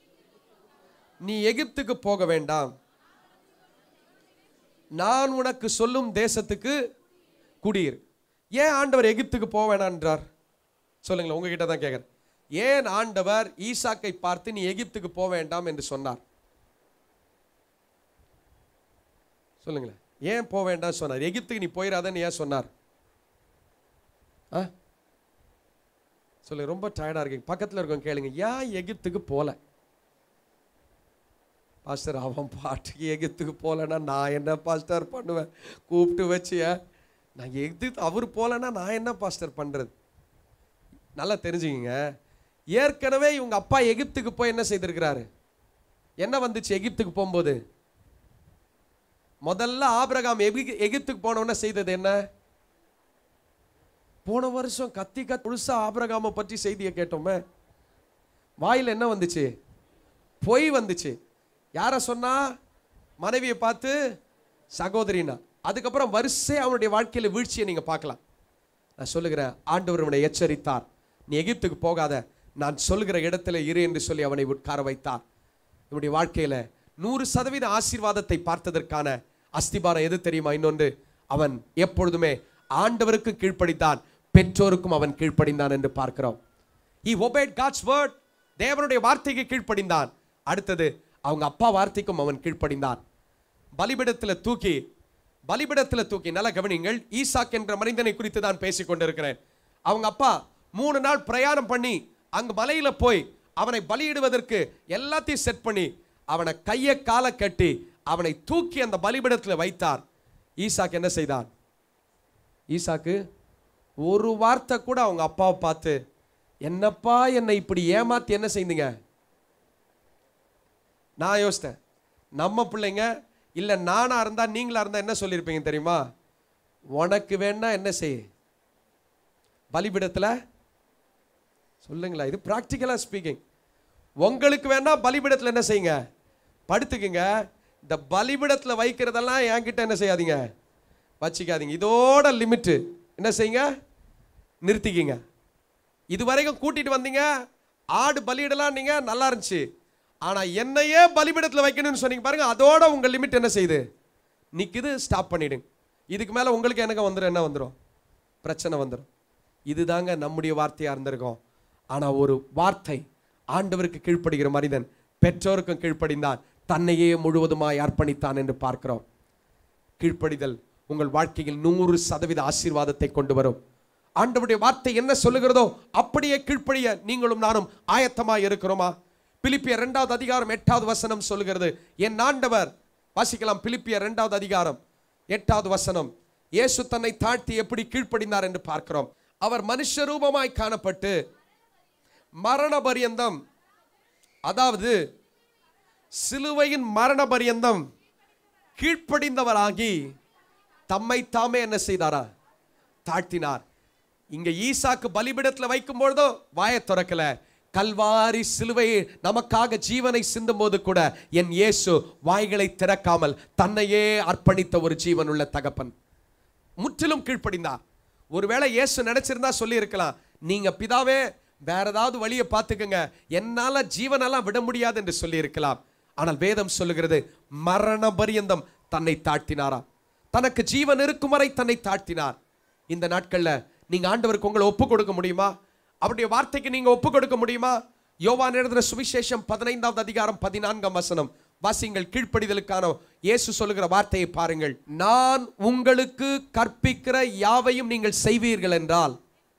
நீ எகிப்துக்கு போக வேண்டாம் நான் உனக்கு சொல்லும் தேசத்துக்கு குடியிரு ஏன் ஆண்டவர் எகிப்துக்கு போக வேணான்றார் சொல்லுங்களேன் உங்ககிட்ட தான் கேட்குறேன் ஏன் ஆண்டவர் ஈசாக்கை பார்த்து நீ எகிப்துக்கு போக வேண்டாம் என்று சொன்னார் சொல்லுங்களேன் ஏன் போக வேண்டாம் சொன்னார் எகிப்துக்கு நீ போயிடாதன்னு ஏன் சொன்னார் ஆ சொல்லுங்க ரொம்ப டயர்டாக இருக்கீங்க பக்கத்தில் இருக்கவங்க கேளுங்க ஏன் எகிப்துக்கு போகல பாஸ்டர் அவன் பாட்டுக்கு எகிப்துக்கு போகலன்னா நான் என்ன பாஸ்டர் பண்ணுவேன் கூப்பிட்டு வச்சிய நான் எகிப்து அவர் போகலன்னா நான் என்ன பாஸ்டர் பண்ணுறது நல்லா தெரிஞ்சுக்கிங்க ஏற்கனவே இவங்க அப்பா எகிப்துக்கு போய் என்ன செய்திருக்கிறாரு என்ன வந்துச்சு எகிப்துக்கு போகும்போது முதல்ல ஆபிரகாம் எகி எகிப்துக்கு போனவொன்னே செய்தது என்ன போன வருஷம் கத்தி கத்தி முழுசா ஆபிரகாமை பற்றி செய்தியை கேட்டோமே வாயில் என்ன வந்துச்சு பொய் வந்துச்சு யார சொன்னா மனைவியை பார்த்து சகோதரினா அதுக்கப்புறம் வரிசை அவனுடைய வாழ்க்கையில வீழ்ச்சியை நீங்க பார்க்கலாம் நான் சொல்லுகிறேன் ஆண்டவர் அவனை எச்சரித்தார் நீ எகிப்துக்கு போகாத நான் சொல்லுகிற இடத்துல இரு என்று சொல்லி அவனை உட்கார வைத்தார் இவனுடைய வாழ்க்கையில நூறு சதவீத ஆசீர்வாதத்தை பார்த்ததற்கான அஸ்திபாரம் எது தெரியுமா இன்னொன்று அவன் எப்பொழுதுமே ஆண்டவருக்கு கீழ்ப்படித்தான் பெற்றோருக்கும் அவன் கீழ்ப்படிந்தான் என்று பார்க்கிறோம் he obeyed God's word தேவனுடைய வார்த்தைக்கு கீழ்ப்படிந்தான் அடுத்தது அவங்க அப்பா வார்த்தைக்கும் அவன் கீழ்ப்படிந்தான் பலிபிடத்தில் தூக்கி பலிபிடத்தில் தூக்கி நல்ல கவனிங்கள் ஈசாக் என்ற மனிதனை குறித்து தான் பேசிக் கொண்டிருக்கிறேன் அவங்க அப்பா மூணு நாள் பிரயாணம் பண்ணி அங்க மலையில போய் அவனை பலியிடுவதற்கு எல்லாத்தையும் செட் பண்ணி அவனை கையை காலை கட்டி அவனை தூக்கி அந்த பலிபிடத்தில் வைத்தார் ஈசாக்கு என்ன செய்தான் ஈசாக்கு ஒரு வார்த்தை கூட அவங்க அப்பாவை பார்த்து என்னப்பா என்னை இப்படி ஏமாத்தி என்ன செய்தீங்க நான் யோசித்தேன் நம்ம பிள்ளைங்க இல்லை நானா இருந்தா நீங்களா இருந்தா என்ன சொல்லியிருப்பீங்க தெரியுமா உனக்கு வேணா என்ன செய் பலிபிடத்தில் சொல்லுங்களா இது ப்ராக்டிக்கலாக ஸ்பீக்கிங் உங்களுக்கு வேணா பலிபிடத்தில் என்ன செய்யுங்க படுத்துக்குங்க இந்த பலிபிடத்தில் வைக்கிறதெல்லாம் என்கிட்ட என்ன செய்யாதீங்க வச்சுக்காதீங்க இதோட லிமிட்டு என்ன செய்யுங்க நிறுத்திக்கிங்க இது வரைக்கும் கூட்டிட்டு வந்தீங்க ஆடு பலியிடலாம் நீங்க நல்லா இருந்துச்சு ஆனா என்னையே பலிபிடத்தில் வைக்கணும்னு சொன்னீங்க பாருங்க அதோட உங்க லிமிட் என்ன செய்யுது நிக்குது ஸ்டாப் பண்ணிடுங்க இதுக்கு மேல உங்களுக்கு எனக்கு வந்துடும் என்ன வந்துடும் பிரச்சனை வந்துடும் இதுதாங்க நம்முடைய வார்த்தையா இருந்திருக்கும் ஆனா ஒரு வார்த்தை ஆண்டவருக்கு கீழ்ப்படுகிற மனிதன் பெற்றோருக்கும் கீழ்ப்படிந்தான் தன்னையே முழுவதுமாய் அர்ப்பணித்தான் என்று பார்க்கிறோம் கீழ்ப்படிதல் உங்கள் வாழ்க்கையில் நூறு சதவீத ஆசீர்வாதத்தை கொண்டு வரும் ஆண்டவருடைய வார்த்தை என்ன சொல்லுகிறதோ அப்படியே கீழ்ப்படிய நீங்களும் நானும் ஆயத்தமாய் இருக்கிறோமா பிலிப்பியர் இரண்டாவது அதிகாரம் எட்டாவது வசனம் சொல்லுகிறது என் ஆண்டவர் வாசிக்கலாம் பிலிப்பியர் இரண்டாவது அதிகாரம் எட்டாவது வசனம் இயேசு தன்னை தாழ்த்தி எப்படி கீழ்ப்படிந்தார் என்று பார்க்கிறோம் அவர் மனுஷ ரூபமாய் காணப்பட்டு மரண பரியந்தம் அதாவது சிலுவையின் மரண பரியந்தம் கீழ்ப்படிந்தவராகி தம்மை தாமே என்ன செய்தாரா தாழ்த்தினார் இங்க ஈசாக்கு பலிபிடத்துல வைக்கும் பொழுதோ வாயை திறக்கல கல்வாரி சிலுவையை நமக்காக ஜீவனை சிந்தும் போது கூட என் இயேசு வாய்களை திறக்காமல் தன்னையே அர்ப்பணித்த ஒரு ஜீவனுள்ள தகப்பன் முற்றிலும் கீழ்ப்படிந்தார் ஒருவேளை இயேசு நினைச்சிருந்தா சொல்லி இருக்கலாம் நீங்க பிதாவே வேற ஏதாவது வழியை பார்த்துக்கங்க என்னால ஜீவனெல்லாம் விட முடியாது என்று சொல்லி இருக்கலாம் ஆனால் வேதம் சொல்லுகிறது மரண பரியந்தம் தன்னை தாழ்த்தினாராம் தனக்கு ஜீவன் இருக்கும் வரை தன்னை தாழ்த்தினார் இந்த நாட்கள்ல நீங்க ஆண்டவருக்கு உங்களை ஒப்பு கொடுக்க முடியுமா அவருடைய வார்த்தைக்கு நீங்க ஒப்பு கொடுக்க முடியுமா யோவான் எழுதுற சுவிசேஷம் பதினைந்தாவது அதிகாரம் பதினான்காம் வசனம் வாசிங்கள் கீழ்ப்படிதலுக்கான இயேசு சொல்லுகிற வார்த்தையை பாருங்கள் நான் உங்களுக்கு கற்பிக்கிற யாவையும் நீங்கள் செய்வீர்கள் என்றால்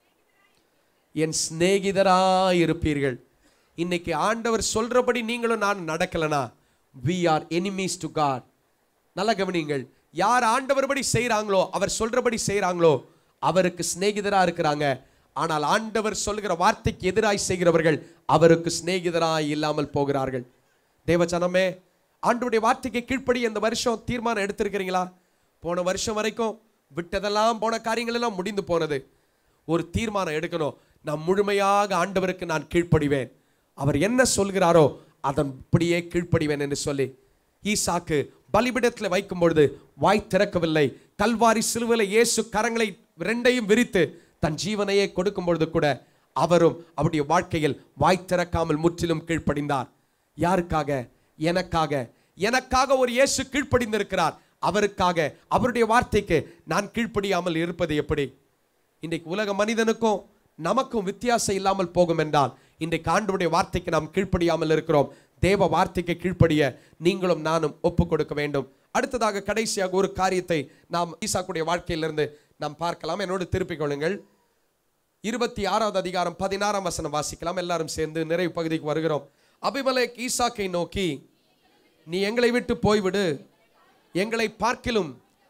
என் சிநேகிதராய் இருப்பீர்கள் இன்னைக்கு ஆண்டவர் சொல்றபடி நீங்களும் நான் நடக்கலனா we are enemies to God நல்லா கவனிங்கள் யார் ஆண்டவர்படி செய்றாங்களோ அவர் சொல்றபடி செய்றாங்களோ அவருக்கு சிநேகிதரா இருக்கிறாங்க ஆனால் ஆண்டவர் சொல்கிற வார்த்தைக்கு எதிராய் செய்கிறவர்கள் அவருக்கு சிநேகிதராய் இல்லாமல் போகிறார்கள் தேவச்சனமே ஆண்டவருடைய வார்த்தைக்கு கீழ்ப்படி இந்த வருஷம் தீர்மானம் எடுத்திருக்கிறீங்களா போன வருஷம் வரைக்கும் விட்டதெல்லாம் போன காரியங்கள் எல்லாம் முடிந்து போனது ஒரு தீர்மானம் எடுக்கணும் நான் முழுமையாக ஆண்டவருக்கு நான் கீழ்ப்படிவேன் அவர் என்ன சொல்கிறாரோ அதன்படியே கீழ்ப்படிவேன் என்று சொல்லி ஈசாக்கு பலிபிடத்தில் வைக்கும் பொழுது வாய் திறக்கவில்லை கல்வாரி சிலுவையில் இயேசு கரங்களை ரெண்டையும் விரித்து தன் ஜீவனையே கொடுக்கும் பொழுது கூட அவரும் அவருடைய வாழ்க்கையில் வாய் திறக்காமல் முற்றிலும் கீழ்ப்படிந்தார் யாருக்காக எனக்காக எனக்காக ஒரு இயேசு கீழ்ப்படிந்திருக்கிறார் அவருக்காக அவருடைய வார்த்தைக்கு நான் கீழ்ப்படியாமல் இருப்பது எப்படி இன்றைக்கு உலக மனிதனுக்கும் நமக்கும் வித்தியாசம் இல்லாமல் போகும் என்றால் இன்றைக்கு ஆண்டவருடைய வார்த்தைக்கு நாம் கீழ்ப்படியாமல் இருக்கிறோம் தேவ வார்த்தைக்கு கீழ்ப்படிய நீங்களும் நானும் ஒப்பு கொடுக்க வேண்டும் அடுத்ததாக கடைசியாக ஒரு காரியத்தை நாம் ஈசாக்குடைய வாழ்க்கையிலிருந்து நாம் பார்க்கலாம் என்னோடு திருப்பிக் கொள்ளுங்கள் இருபத்தி ஆறாவது அதிகாரம் பதினாறாம் வசனம் வாசிக்கலாம் எல்லாரும் சேர்ந்து நிறைவு பகுதிக்கு வருகிறோம் அபிமலேக் ஈசாக்கை நோக்கி நீ எங்களை விட்டு போய்விடு எங்களை பார்க்கிலும்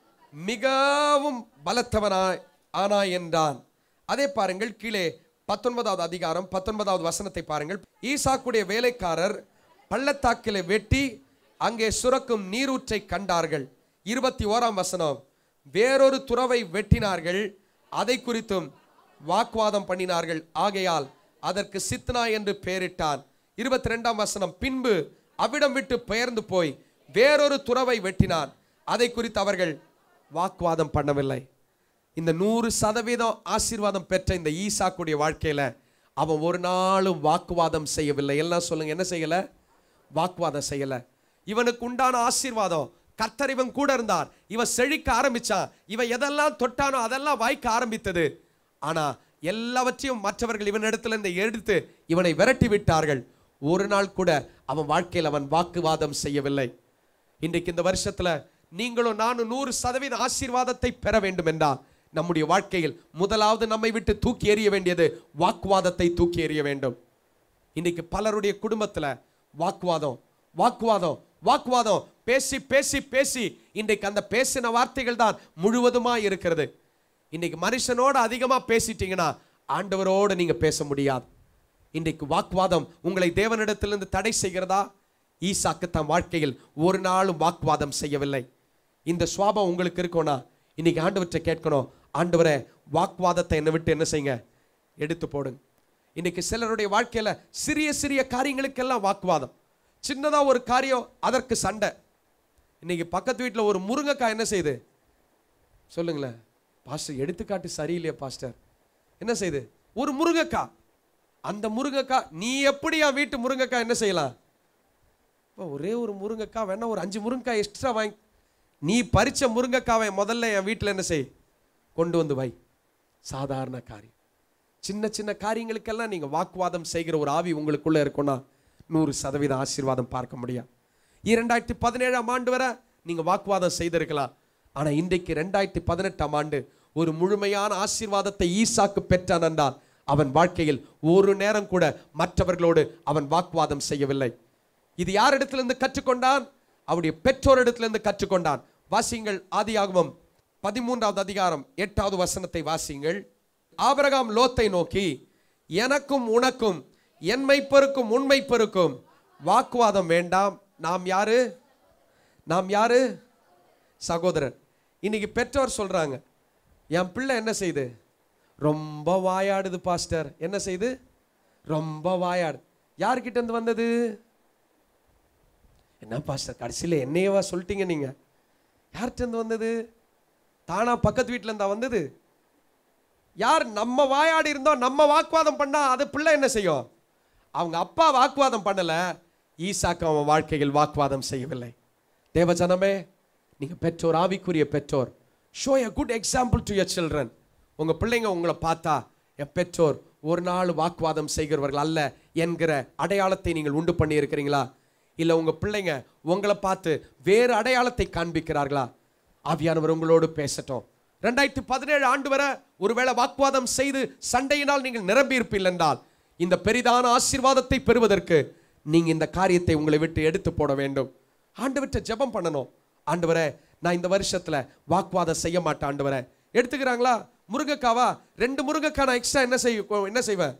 மிகவும் பலத்தவனாய் ஆனாய் என்றான் அதே பாருங்கள் கீழே பத்தொன்பதாவது அதிகாரம் பத்தொன்பதாவது வசனத்தை பாருங்கள் ஈசாக்குடைய வேலைக்காரர் பள்ளத்தாக்கிலே வெட்டி அங்கே சுரக்கும் நீரூற்றை கண்டார்கள் இருபத்தி ஓராம் வசனம் வேறொரு துறவை வெட்டினார்கள் அதை குறித்தும் வாக்குவாதம் பண்ணினார்கள் ஆகையால் அதற்கு சித்னா என்று பெயரிட்டான் இருபத்தி ரெண்டாம் வசனம் பின்பு அவ்விடம் விட்டு பெயர்ந்து போய் வேறொரு துறவை வெட்டினான் அதை குறித்து அவர்கள் வாக்குவாதம் பண்ணவில்லை இந்த நூறு சதவீதம் ஆசீர்வாதம் பெற்ற இந்த ஈசாக்குடைய வாழ்க்கையில அவன் ஒரு நாளும் வாக்குவாதம் செய்யவில்லை எல்லாம் சொல்லுங்க என்ன செய்யல வாக்குவாதம் செய்யல இவனுக்கு உண்டான ஆசீர்வாதம் கர்த்தர் இவன் கூட இருந்தார் இவன் செழிக்க ஆரம்பிச்சான் இவன் எதெல்லாம் தொட்டானோ அதெல்லாம் வாய்க்க ஆரம்பித்தது ஆனா எல்லாவற்றையும் மற்றவர்கள் இவனிடத்துல இருந்து எடுத்து இவனை விரட்டி விட்டார்கள் ஒரு நாள் கூட அவன் வாழ்க்கையில் அவன் வாக்குவாதம் செய்யவில்லை இன்றைக்கு இந்த வருஷத்துல நீங்களும் நானும் நூறு சதவீத ஆசீர்வாதத்தை பெற வேண்டும் என்றால் நம்முடைய வாழ்க்கையில் முதலாவது நம்மை விட்டு தூக்கி எறிய வேண்டியது வாக்குவாதத்தை தூக்கி எறிய வேண்டும் இன்னைக்கு பலருடைய குடும்பத்துல வாக்குவாதம் வாக்குவாதம் வாக்குவாதம் பேசி பேசி பேசி இன்றைக்கு அந்த பேசின வார்த்தைகள் தான் முழுவதுமா இருக்கிறது இன்னைக்கு மனுஷனோட அதிகமா பேசிட்டீங்கன்னா ஆண்டவரோடு நீங்க பேச முடியாது இன்றைக்கு வாக்குவாதம் உங்களை தேவனிடத்திலிருந்து தடை செய்கிறதா ஈசாக்கு தன் வாழ்க்கையில் ஒரு நாளும் வாக்குவாதம் செய்யவில்லை இந்த சுவாபம் உங்களுக்கு இருக்கும்னா இன்னைக்கு ஆண்டவற்றை கேட்கணும் ஆண்டவரே வாக்குவாதத்தை என்னை விட்டு என்ன செய்யுங்க எடுத்து போடுங்க இன்னைக்கு சிலருடைய வாழ்க்கையில சிறிய சிறிய காரியங்களுக்கெல்லாம் வாக்குவாதம் சின்னதா ஒரு காரியம் அதற்கு சண்டை இன்னைக்கு பக்கத்து வீட்டில் ஒரு முருங்கைக்காய் என்ன செய்யுது சொல்லுங்களேன் பாஸ்டர் எடுத்துக்காட்டு சரியில்லையா பாஸ்டர் என்ன செய்யுது ஒரு முருங்கைக்காய் அந்த முருங்கைக்காய் நீ எப்படி என் வீட்டு முருங்கைக்காய் என்ன செய்யலாம் இப்போ ஒரே ஒரு முருங்கைக்காய் வேணா ஒரு அஞ்சு முருங்கைக்காய் எக்ஸ்ட்ரா வாங்கி நீ பறிச்ச முருங்கைக்காவை முதல்ல என் வீட்டில் என்ன செய் கொண்டு வந்து வை சாதாரண காரியம் சின்ன சின்ன காரியங்களுக்கெல்லாம் நீங்க வாக்குவாதம் செய்கிற ஒரு ஆவி உங்களுக்குள்ள இருக்கும்னா நூறு சதவீத ஆசீர்வாதம் பார்க்க முடியாது இரண்டாயிரத்தி பதினேழாம் ஆண்டு வரை நீங்க வாக்குவாதம் செய்திருக்கலாம் ஆனா இன்றைக்கு ரெண்டாயிரத்தி பதினெட்டாம் ஆண்டு ஒரு முழுமையான ஆசீர்வாதத்தை ஈசாக்கு பெற்றான் என்றால் அவன் வாழ்க்கையில் ஒரு நேரம் கூட மற்றவர்களோடு அவன் வாக்குவாதம் செய்யவில்லை இது யாரிடத்திலிருந்து கற்றுக்கொண்டான் அவருடைய பெற்றோரிடத்திலிருந்து கற்றுக்கொண்டான் வாசியுங்கள் ஆதியாகமம் பதிமூன்றாவது அதிகாரம் எட்டாவது வசனத்தை வாசியுங்கள் ஆபிரகாம் லோத்தை நோக்கி எனக்கும் உனக்கும் என் மெய்ப்பருக்கும் உண்மை பெருக்கும் வாக்குவாதம் வேண்டாம் நாம் யாரு நாம் யாரு சகோதரர் இன்னைக்கு பெற்றோர் சொல்றாங்க என் பிள்ளை என்ன செய்யுது ரொம்ப வாயாடுது பாஸ்டர் என்ன செய்யுது ரொம்ப வாயாடு யார்கிட்ட இருந்து வந்தது என்ன பாஸ்டர் கடைசியில் என்னையவா சொல்லிட்டீங்க நீங்க யார்கிட்ட இருந்து வந்தது தானா பக்கத்து வீட்டில் இருந்தா வந்தது யார் நம்ம வாயாடி இருந்தோம் நம்ம வாக்குவாதம் பண்ணா அது பிள்ளை என்ன செய்யும் அவங்க அப்பா வாக்குவாதம் பண்ணல ஈசாக்கு அவன் வாழ்க்கையில் வாக்குவாதம் செய்யவில்லை தேவஜனமே நீங்க பெற்றோர் ஆவிக்குரிய பெற்றோர் show a good example to your children உங்க பிள்ளைங்க உங்களை பார்த்தா என் பெற்றோர் ஒரு நாள் வாக்குவாதம் செய்கிறவர்கள் அல்ல என்கிற அடையாளத்தை நீங்கள் உண்டு பண்ணி இருக்கிறீங்களா இல்ல உங்க பிள்ளைங்க உங்களை பார்த்து வேறு அடையாளத்தை காண்பிக்கிறார்களா ஆவியானவர் உங்களோடு பேசட்டும் ரெண்டாயிரத்தி பதினேழு ஆண்டு வரை ஒருவேளை வாக்குவாதம் செய்து சண்டையினால் நீங்கள் நிரம்பி இருப்பீர்கள் என்றால் இந்த பெரிதான ஆசீர்வாதத்தை பெறுவதற்கு நீங்க இந்த காரியத்தை உங்களை விட்டு எடுத்து போட வேண்டும் ஆண்டவர்கிட்ட ஜெபம் பண்ணணும் ஆண்டவரே நான் இந்த வருஷத்துல வாக்குவாதம் செய்ய மாட்டேன் ஆண்டவரே எடுத்துக்கிறாங்களா முருங்கைக்காவா ரெண்டு முருங்கைக்காய் நான் எக்ஸ்ட்ரா என்ன செய்ய என்ன செய்வேன்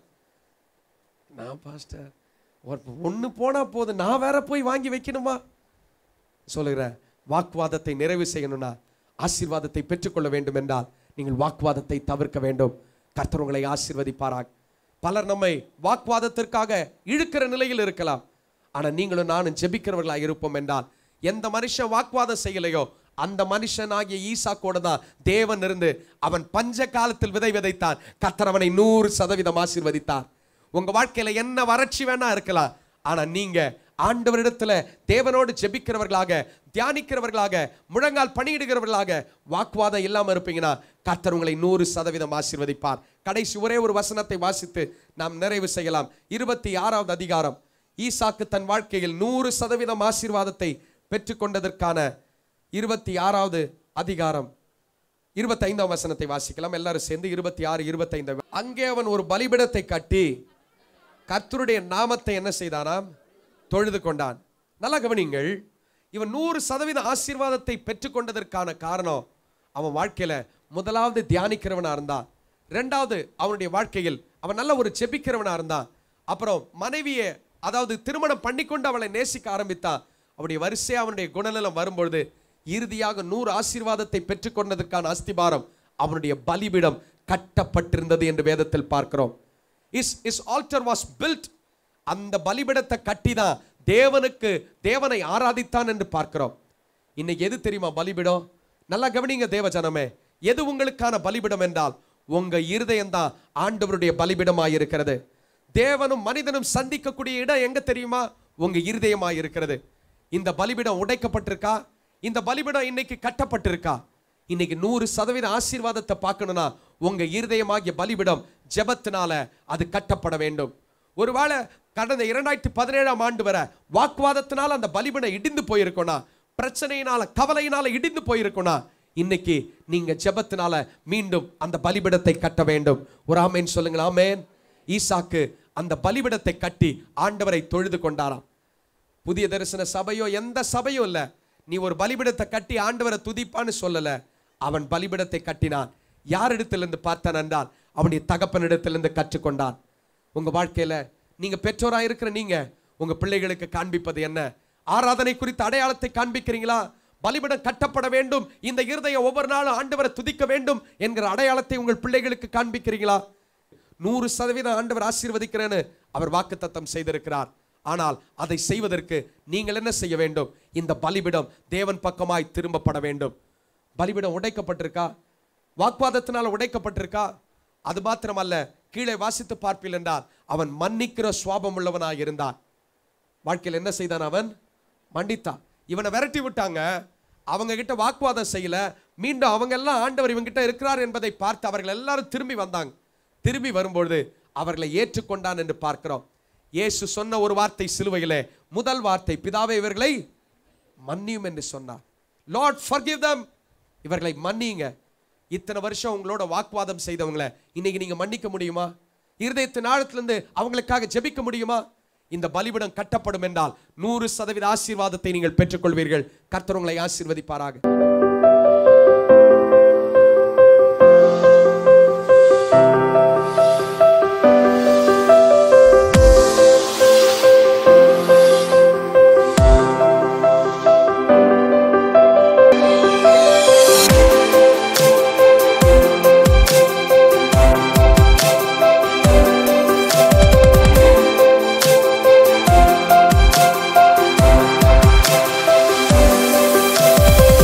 நான் பாஸ்டர் ஒன்று போனா போதும் நான் வேற போய் வாங்கி வைக்கணுமா சொல்லுகிறேன் வாக்குவாதத்தை நிறைவு செய்யணும்னா ஆசீர்வாதத்தை பெற்றுக்கொள்ள வேண்டும் என்றால் நீங்கள் வாக்குவாதத்தை தவிர்க்க வேண்டும் கர்த்தர் உங்களை ஆசீர்வதிப்பாராக பலர் நம்மை வாக்குவாதத்திற்காக இழுக்கிற நிலையில் இருக்கலாம் ஆனா நீங்களும் நானும் ஜெபிக்கிறவர்களாக இருப்போம் என்றால் எந்த மனுஷன் வாக்குவாதம் செய்யலையோ அந்த மனுஷனாகிய ஈசாக்கோட தான் தேவன் இருந்து அவன் பஞ்ச காலத்தில் விதை விதைத்தான் கர்த்தர் அவனை நூறு சதவீதம் ஆசீர்வதித்தார் உங்க வாழ்க்கையில என்ன வறட்சி வேணா இருக்கலாம் ஆனா நீங்க ஆண்டவரிடத்துல தேவனோடு ஜெபிக்கிறவர்களாக தியானிக்கிறவர்களாக முழங்கால் பணியிடுகிறவர்களாக வாக்குவாதம் இல்லாம இருப்பீங்கன்னா கர்த்தர் உங்களை நூறு சதவீதம் ஆசீர்வதிப்பார் கடைசி ஒரே ஒரு வசனத்தை வாசித்து நாம் நிறைவு செய்யலாம் இருபத்தி ஆறாவது அதிகாரம் ஈசாக்கு தன் வாழ்க்கையில் நூறு சதவீதம் ஆசீர்வாதத்தை பெற்றுக்கொண்டதற்கான இருபத்தி ஆறாவது அதிகாரம் இருபத்தைந்தாம் வசனத்தை வாசிக்கலாம் எல்லாரும் சேர்ந்து இருபத்தி ஆறு இருபத்தைந்து அங்கே அவன் ஒரு பலிபிடத்தை கட்டி கர்த்தருடைய நாமத்தை என்ன செய்தானாம் தொழுது கொண்டான் நல்லா கவனிங்கள் இவன் நூறு சதவீத ஆசீர்வாதத்தை பெற்றுக்கொண்டதற்கான காரணம் அவன் வாழ்க்கையில முதலாவது தியானிக்கிறவனா இருந்தான் ரெண்டாவது அவனுடைய வாழ்க்கையில் அவன் நல்ல ஒரு செபிக்கிறவனா இருந்தான் அப்புறம் மனைவியை அதாவது திருமணம் பண்ணிக்கொண்டு அவளை நேசிக்க ஆரம்பித்தான் அவனுடைய வரிசை அவனுடைய குணநலம் வரும்பொழுது இறுதியாக நூறு ஆசீர்வாதத்தை பெற்றுக்கொண்டதற்கான அஸ்திபாரம் அவனுடைய பலிபீடம் கட்டப்பட்டிருந்தது என்று வேதத்தில் பார்க்கிறோம் is is altar was built அந்த பலிபீடத்தை கட்டி தான் தேவனுக்கு தேவனை ஆராதித்தான் என்று பார்க்கிறோம் இன்னைக்கு எது தெரியுமா பலிபீடம் நல்லா கவனிங்க தேவ ஜனமே எது உங்களுக்கான பலிபீடம் என்றால் உங்க இருதயம் தான் ஆண்டவருடைய பலிபீடமாய் இருக்கிறது தேவனும் மனிதனும் சந்திக்கக்கூடிய இடம் எங்க தெரியுமா உங்க இருதயமாய் இருக்கிறது இந்த பலிபீடம் உடைக்கப்பட்டிருக்கா இந்த பலிபீடம் இன்னைக்கு கட்டப்பட்டிருக்கா இன்னைக்கு நூறு சதவீத ஆசீர்வாதத்தை பார்க்கணும்னா உங்க இருதயமாகிய பலிபீடம் ஜெபத்தினால அது கட்டப்பட வேண்டும் ஒருவேளை கடந்த இரண்டாயிரத்தி பதினேழாம் ஆண்டு வரை வாக்குவாதத்தினால அந்த பலிபீடம் இடிந்து போயிருக்கோனா பிரச்சனையினால கவலையினால இடிந்து போயிருக்கோனா இன்னைக்கு நீங்க ஜெபத்தினால மீண்டும் அந்த பலிபீடத்தை கட்ட வேண்டும் ஒரு ஆமேன் சொல்லுங்களா ஆமேன் ஈசாக்கு அந்த பலிபீடத்தை கட்டி ஆண்டவரை தொழுது கொண்டாராம் புதிய தரிசன சபையோ எந்த சபையும் இல்ல நீ ஒரு பலிபிடத்தை கட்டி ஆண்டவரை துதிப்பான்னு சொல்லல அவன் பலிபிடத்தை கட்டினான் யாரிடத்திலிருந்து பார்த்தான் என்றால் அவனுடைய தகப்பனிடத்திலிருந்து கற்றுக்கொண்டான் உங்க வாழ்க்கையில நீங்க பெற்றோரா இருக்கிற நீங்க உங்க பிள்ளைகளுக்கு காண்பிப்பது என்ன ஆராதனை குறித்த அடையாளத்தை காண்பிக்கிறீங்களா பலிபிடம் கட்டப்பட வேண்டும் இந்த இருதயம் ஒவ்வொரு நாளும் ஆண்டவரை துதிக்க வேண்டும் என்கிற அடையாளத்தை உங்கள் பிள்ளைகளுக்கு காண்பிக்கிறீங்களா நூறு சதவீதம் ஆண்டவர் ஆசீர்வதிக்கிறேன்னு அவர் வாக்குத்தத்தம் செய்திருக்கிறார் ஆனால் அதை செய்வதற்கு நீங்கள் என்ன செய்ய வேண்டும் இந்த பலிபிடம் தேவன் பக்கமாய் திரும்பப்பட வேண்டும் பலிபிடம் உடைக்கப்பட்டிருக்கா வாக்குவாதத்தினால உடைக்கப்பட்டிருக்கா அது மாத்திரமல்ல கீழே வாசித்து பார்ப்பில் என்றால் அவன் மன்னிக்கிற சுவாபம் உள்ளவனாய் இருந்தான் வாழ்க்கையில் என்ன செய்தான் அவன் மன்னித்தான் இவனை விரட்டி விட்டாங்க அவங்க கிட்ட வாக்குவாதம் செய்யல மீண்டும் அவங்க எல்லாம் ஆண்டவர் இவங்க கிட்ட இருக்கிறார் என்பதை பார்த்து அவர்கள் எல்லாரும் திரும்பி வந்தாங்க திரும்பி வரும்பொழுது அவர்களை ஏற்றுக்கொண்டான் என்று பார்க்கிறோம் இயேசு சொன்ன ஒரு வார்த்தை சிலுவையிலே முதல் வார்த்தை பிதாவே இவர்களை மன்னியும் என்று சொன்னார் லார்ட் forgive them இவர்களை மன்னியுங்க இத்தனை வருஷம் உங்களோட வாக்குவாதம் செய்தவங்களை இன்னைக்கு நீங்க மன்னிக்க முடியுமா இருதயத்தின் ஆழத்திலிருந்து அவங்களுக்காக ஜெபிக்க முடியுமா இந்த பலிபிடம் கட்டப்படும் என்றால் நூறு சதவீத ஆசீர்வாதத்தை நீங்கள் பெற்றுக்கொள்வீர்கள் கர்த்தர் உங்களை ஆசீர்வதிப்பாராக